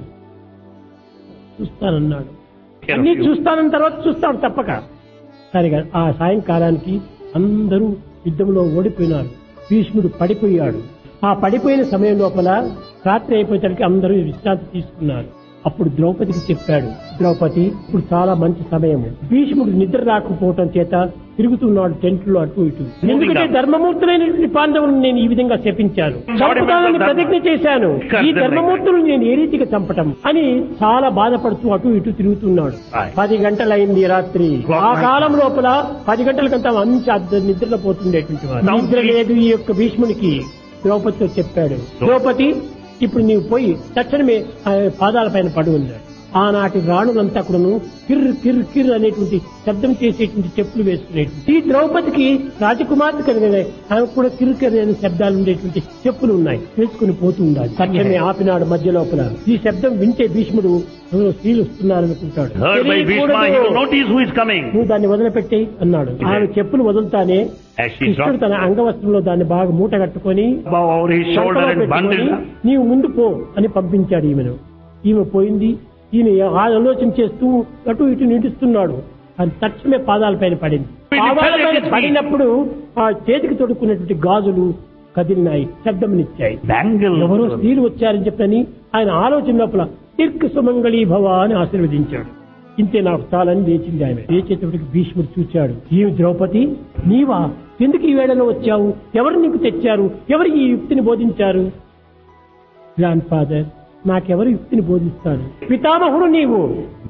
చూస్తానన్నాడు అన్ని చూస్తానన్న తర్వాత చూస్తాడు తప్పక సరిగా ఆ సాయంకాలానికి అందరూ యుద్ధంలో ఓడిపోయినారు భీష్ముడు పడిపోయాడు ఆ పడిపోయిన సమయం లోపల రాత్రి అయిపోయేసరికి అందరూ విశ్రాంతి తీసుకున్నారు అప్పుడు ద్రౌపదికి చెప్పాడు ద్రౌపది ఇప్పుడు చాలా మంచి సమయం భీష్ముడు నిద్ర రాకపోవటం చేత తిరుగుతున్నాడు టెంట్లో అటు ఇటు ఎందుకంటే ధర్మమూర్తులైనటువంటి పాండవులను నేను ఈ విధంగా శపించాను చంపుతానని ప్రతిజ్ఞ చేశాను ఈ ధర్మమూర్తులను నేను ఏ రీతిగా చంపటం అని చాలా బాధపడుతూ అటు ఇటు తిరుగుతున్నాడు పది గంటలైంది రాత్రి ఆ కాలం లోపల పది గంటలకంతా మంచి అద్ద నిద్రలో పోతుండేటువంటి వాడు నిద్ర లేదు ఈ యొక్క భీష్మునికి ద్రౌపదితో చెప్పాడు ద్రౌపది ఇప్పుడు నీవు పోయి తక్షణమే ఆ పాదాల పైన పడి ఉన్నాడు ఆనాటి రాణులంతా కూడాను కిర్ కిర్ కిర్ అనేటువంటి శబ్దం చేసేటువంటి చెప్పులు వేసుకునేటువంటి ఈ ద్రౌపదికి రాజకుమార్తె కలిగిన ఆమె కూడా కిర్ కిర్ అనే శబ్దాలు ఉండేటువంటి చెప్పులు ఉన్నాయి వేసుకుని పోతూ ఉండాలి తక్షణమే ఆపినాడు మధ్య లోపల ఈ శబ్దం వింటే భీష్ముడు ఎవరో స్త్రీలు వస్తున్నారనుకుంటాడు Heard by Bhishma, he will notice who is coming. నువ్వు దాన్ని వదిలిపెట్టి అన్నాడు ఆమె చెప్పులు వదులుతానే As she కృష్ణుడు dropped తన అంగవస్త్రంలో దాన్ని బాగా మూట కట్టుకొని above over his shoulder సంకలో and పెట్టుకొని, bundled. నీవు ముందు పో అని పంపించాడు ఈమెను ఈమె పోయింది ఈయన ఆలోచన చేస్తూ అటు ఇటు నిడుస్తున్నాడు అది తక్షణమే పాదాలపైన పడింది It పాదాలపైన fell at his feet. పడినప్పుడు ఆ చేతికి తొడుక్కున్నటువంటి గాజులు కదిలినాయి శబ్దమునిచ్చాయి Bangle. ఎవరో స్త్రీలు వచ్చారని చెప్పని ఆయన ఆలోచన లోపల దీర్ఘ సుమంగళీ భవ అని ఆశీర్వదించాడు ఇంతే నాకు చాలని లేచింది ఆమె లేచేటప్పటికి భీష్ముడు చూచాడు ఈ ద్రౌపది నీవా ఎందుకు ఈ వేళలో వచ్చావు ఎవరు నీకు తెచ్చారు ఎవరు ఈ యుక్తిని బోధించారు గ్రాండ్ ఫాదర్ నాకెవరు యుక్తిని బోధిస్తారు పితామహుడు నీవు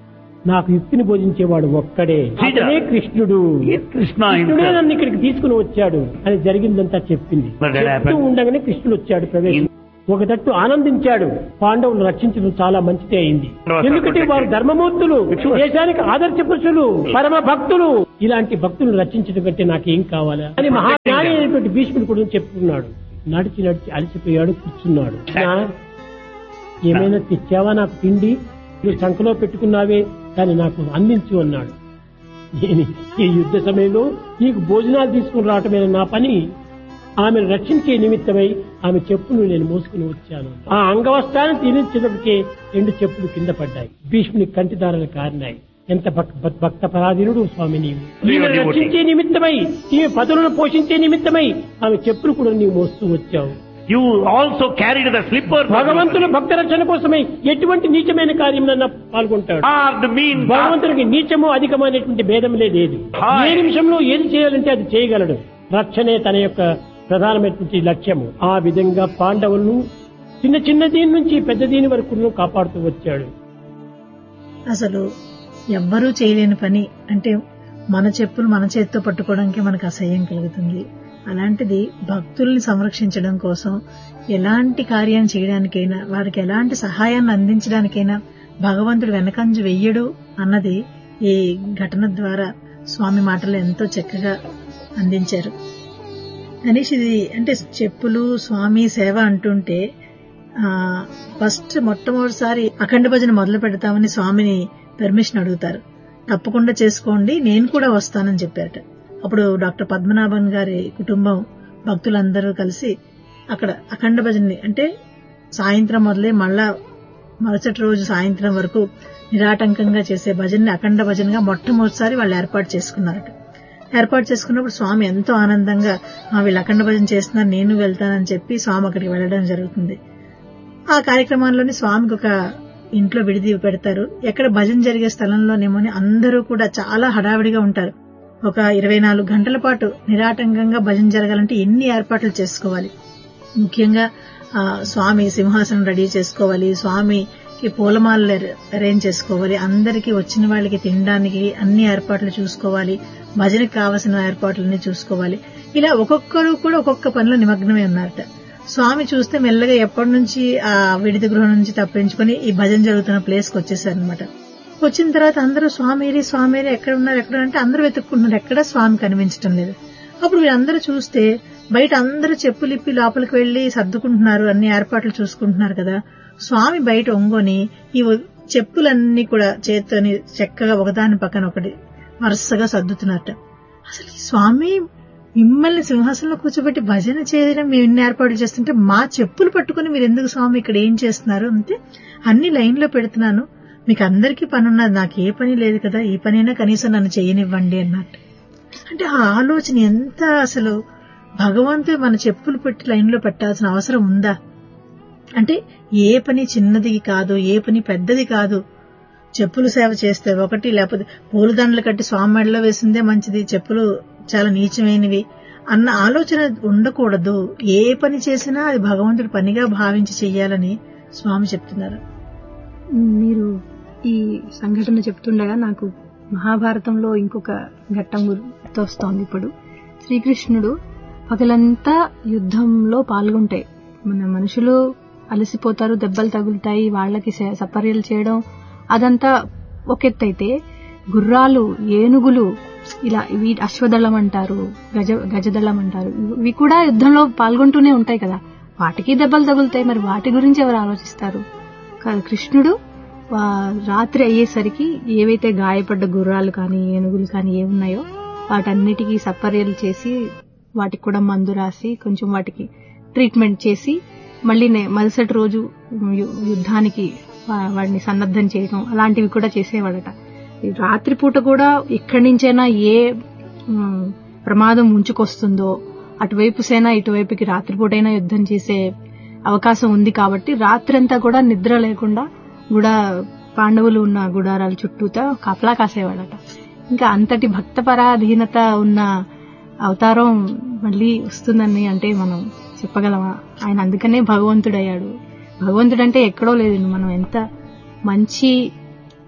నాకు యుక్తిని బోధించేవాడు ఒక్కడే Sridhar. అతనే కృష్ణుడు Yes, Krishna కృష్ణుడే himself. నన్ను ఇక్కడికి తీసుకుని వచ్చాడు అని జరిగిందంతా చెప్పింది But that చెప్తూ happened. ఉండగానే కృష్ణుడు వచ్చాడు ప్రవేశం ఒక తట్టు ఆనందించాడు పాండవులు రక్షించడం చాలా మంచిదే అయింది Right, ఎందుకంటే protected. వారు ధర్మమూర్తులు Sure. దేశానికి ఆదర్శ పురుషులు పరమ భక్తులు ఇలాంటి భక్తులను రక్షించడం కంటే నాకేం కావాలా అని మహాజ్ఞాని అయినటువంటి భీష్ముడు కూడా చెప్పుకున్నాడు నడిచి నడిచి అలసిపోయాడు కూర్చున్నాడు నా, ఏమైనా తెచ్చావా నాకు తిండి నువ్వు సంఖలో పెట్టుకున్నావే దాన్ని నాకు అందించు అన్నాడు నేను ఈ యుద్ధ సమయంలో నీకు భోజనాలు తీసుకుని రావటమే నా పని ఆమెను రక్షించే నిమిత్తమై ఆమె చెప్పులు నేను మోసుకుని వచ్చాను ఆ అంగవస్త్రాన్ని తీరించేటప్పటికే రెండు చెప్పులు కింద పడ్డాయి భీష్ముని కంటిదారులు కారినాయి ఎంత భక్- భక్- భక్త పరాధీనుడు స్వామి నీవు ఈమెను devotee. రక్షించే నిమిత్తమై ఈమె పదులను పోషించే నిమిత్తమై ఆమె చెప్పులు కూడా నీవు మోస్తూ వచ్చావు You also carried the slipper. భగవంతుడు భక్త రక్షణ కోసమై ఎటువంటి నీచమైన కార్యం పాల్గొంటాడు Hard mean. భగవంతుడికి నీచము అధికమైనటువంటి భేదములే లేదు హాయ్. ఏ నిమిషంలో ఏది చేయాలంటే అది చేయగలడు రక్షణే తన యొక్క ప్రధానమైనటువంటి లక్ష్యము ఆ విధంగా పాండవులను చిన్న చిన్న దీని నుంచి పెద్ద దీని వరకు కాపాడుతూ వచ్చాడు అసలు ఎవ్వరూ చేయలేని పని అంటే మన చెప్పులు మన చేతితో పట్టుకోవడానికి మనకు అసహ్యం కలుగుతుంది అలాంటిది భక్తుల్ని సంరక్షించడం కోసం ఎలాంటి కార్యం చేయడానికైనా వారికి ఎలాంటి సహాయాన్ని అందించడానికైనా భగవంతుడు వెనకంజు వెయ్యడు అన్నది ఈ ఘటన ద్వారా స్వామి మాటలు ఎంతో చక్కగా అందించారు గణేష్ ఇది అంటే చెప్పులు స్వామి సేవ అంటుంటే ఆ ఫస్ట్ మొట్టమొదటిసారి అఖండ భజన మొదలు పెడతామని స్వామిని పర్మిషన్ అడుగుతారు తప్పకుండా చేసుకోండి నేను కూడా వస్తానని చెప్పారట అప్పుడు డాక్టర్ పద్మనాభన్ గారి కుటుంబం భక్తులందరూ కలిసి అక్కడ అఖండ భజనని అంటే సాయంత్రం మొదలై మళ్ళా మరుసటి రోజు సాయంత్రం వరకు నిరాటంకంగా చేసే భజనని అఖండ భజనగా మొట్టమొదటిసారి వాళ్ళు ఏర్పాటు చేసుకున్నారట ఏర్పాటు చేసుకున్నప్పుడు స్వామి ఎంతో ఆనందంగా "ఆ, వీళ్ళు అఖండ భజన చేస్తున్నారు నేను వెళ్తానని చెప్పి స్వామి అక్కడికి వెళ్ళడం జరుగుతుంది ఆ కార్యక్రమంలోని స్వామికి ఒక ఇంట్లో విడిది పెడతారు ఎక్కడ భజన జరిగే స్థలంలోనేమోని అందరూ కూడా చాలా హడావిడిగా ఉంటారు ఒక ఇరవై నాలుగు గంటల పాటు నిరాటంకంగా భజన జరగాలంటే ఎన్ని ఏర్పాట్లు చేసుకోవాలి ముఖ్యంగా ఆ, స్వామి సింహాసనం రెడీ చేసుకోవాలి స్వామికి పూలమాలలు అరే- అరేంజ్ చేసుకోవాలి అందరికీ వచ్చిన వాళ్ళకి తినడానికి అన్ని ఏర్పాట్లు చూసుకోవాలి భజనకి కావలసిన ఏర్పాట్లన్నీ చూసుకోవాలి ఇలా ఒక్కొక్కరు కూడా ఒక్కొక్క పనిలో నిమగ్నమై ఉన్నారట స్వామి చూస్తే మెల్లగా ఎప్పటి నుంచి ఆ విడిది గృహం నుంచి తప్పించుకొని ఈ భజన జరుగుతున్న ప్లేస్ కి వచ్చేసారనమాట వచ్చిన తర్వాత అందరూ స్వామిరి స్వామిరి ఎక్కడ ఉన్నారు ఎక్కడ అంటే అందరూ వెతుక్కుంటున్నారు ఎక్కడ స్వామి కనిపించడం లేదు అప్పుడు వీళ్ళందరూ చూస్తే బయట అందరూ చెప్పులిప్పి లోపలికి వెళ్లి సర్దుకుంటున్నారు అన్ని ఏర్పాట్లు చూసుకుంటున్నారు కదా స్వామి బయట ఒంగొని ఈ చెప్పులన్నీ కూడా చేత్తోని చక్కగా ఒకదాని పక్కన ఒకటి వరుసగా సర్దుతున్నట్ట అసలు ఈ స్వామి మిమ్మల్ని సింహాసనంలో కూర్చోబెట్టి భజన చేయడం మేము ఇన్ని ఏర్పాట్లు చేస్తుంటే మా చెప్పులు పట్టుకుని మీరు ఎందుకు స్వామి ఇక్కడ ఏం చేస్తున్నారు అంటే అన్ని లైన్ లో పెడుతున్నాను మీకు అందరికీ పని ఉన్నది నాకు ఏ పని లేదు కదా ఈ పనైనా కనీసం నన్ను చేయనివ్వండి అన్నట్టు అంటే ఆ ఆలోచన ఎంత అసలు భగవంతుడు మన చెప్పులు పెట్టి లైన్ లో పెట్టాల్సిన అవసరం ఉందా అంటే ఏ పని చిన్నది కాదు ఏ పని పెద్దది కాదు చెప్పులు సేవ చేస్తే ఒకటి లేకపోతే పూలదండలు కట్టి స్వామి మెడలో వేసిందే మంచిది చెప్పులు చాలా నీచమైనవి అన్న ఆలోచన ఉండకూడదు ఏ పని చేసినా అది భగవంతుడి పనిగా భావించి చెయ్యాలని స్వామి చెప్తున్నారు మీరు ఈ సంఘటన చెప్తుండగా నాకు మహాభారతంలో ఇంకొక ఘట్టం గుర్తొస్తోంది ఇప్పుడు శ్రీకృష్ణుడు పగలంతా యుద్ధంలో పాల్గొంటాయి మన మనుషులు అలసిపోతారు దెబ్బలు తగులుతాయి వాళ్ళకి స- సపర్యలు చేయడం అదంతా ఒక ఎత్తైతే గుర్రాలు ఏనుగులు ఇలా ఇవి అశ్వదళం అంటారు గజ గజదళం అంటారు ఇవి కూడా యుద్ధంలో పాల్గొంటూనే ఉంటాయి కదా వాటికి దెబ్బలు తగులుతాయి మరి వాటి గురించి ఎవరు ఆలోచిస్తారు కా- కృష్ణుడు వా- రాత్రి అయ్యేసరికి ఏవైతే గాయపడ్డ గుర్రాలు కానీ ఏనుగులు కానీ ఏమున్నాయో వాటన్నిటికీ సపర్యలు చేసి వాటికి కూడా మందు రాసి కొంచెం వాటికి ట్రీట్మెంట్ చేసి మళ్ళీ నే- మరుసటి రోజు యు- యుద్ధానికి వా- వాడిని సన్నద్ధం చేయడం అలాంటివి కూడా చేసేవాడట ఈ రాత్రిపూట కూడా ఎక్కడి నుంచైనా ఏ ఉమ్, ప్రమాదం ముంచుకొస్తుందో అటువైపు సేన ఇటువైపుకి రాత్రిపూటైనా యుద్ధం చేసే అవకాశం ఉంది కాబట్టి రాత్రంతా కూడా నిద్ర లేకుండా కూడా పాండవులు ఉన్న గుడారాల చుట్టూతా కాపలా కాసేవాడట ఇంకా అంతటి భక్త పరాధీనత ఉన్న అవతారం మళ్ళీ వస్తుందని అంటే మనం చెప్పగలమా ఆయన అందుకనే భగవంతుడయ్యాడు భగవంతుడంటే ఎక్కడో లేదు మనం ఎంత మంచి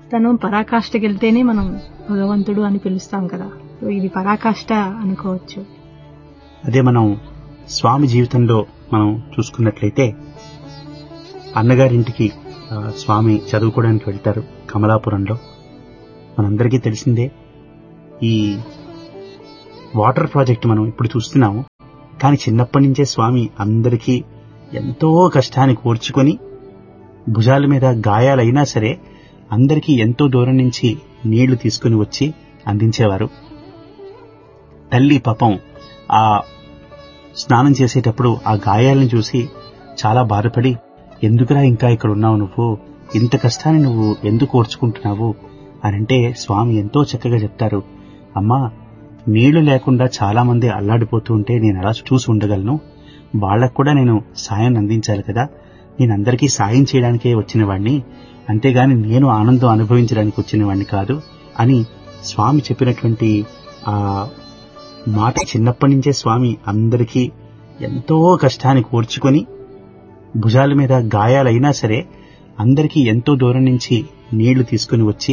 తను పరాకాష్ఠకి వెళ్తేనే మనం భగవంతుడు అని పిలుస్తాం కదా సో ఇది పరాకాష్ఠ అనుకోవచ్చు అదే మనం స్వామి జీవితంలో మనం చూసుకున్నట్లయితే అన్నగారింటికి ఆ, స్వామి చదువుకోవడానికి వెళ్తారు కమలాపురంలో మనందరికీ తెలిసిందే ఈ వాటర్ ప్రాజెక్ట్ మనం ఇప్పుడు చూస్తున్నాము కానీ చిన్నప్పటి నుంచే స్వామి అందరికీ ఎంతో కష్టాన్ని కోర్చుకొని భుజాల మీద గాయాలైనా సరే అందరికీ ఎంతో దూరం నుంచి నీళ్లు తీసుకుని వచ్చి అందించేవారు తల్లి పాపం ఆ స్నానం చేసేటప్పుడు ఆ గాయాలను చూసి చాలా బాధపడి ఎందుకురా ఇంకా ఇక్కడ ఉన్నావు నువ్వు ఇంత కష్టాన్ని నువ్వు ఎందుకు ఓర్చుకుంటున్నావు అని అంటే స్వామి ఎంతో చక్కగా చెప్తారు అమ్మా నీళ్లు లేకుండా చాలా మంది అల్లాడిపోతూ ఉంటే నేను అలా చూసి ఉండగలను వాళ్ళకు కూడా నేను సాయం అందించాలి కదా నేను అందరికీ సాయం చేయడానికే వచ్చిన వాడిని అంతేగాని నేను ఆనందం అనుభవించడానికి వచ్చిన వాడిని కాదు అని స్వామి చెప్పినటువంటి ఆ మాట చిన్నప్పటి నుంచే స్వామి అందరికీ ఎంతో కష్టాన్ని కోర్చుకొని భుజాల మీద గాయాలైనా సరే అందరికీ ఎంతో దూరం నుంచి నీళ్లు తీసుకుని వచ్చి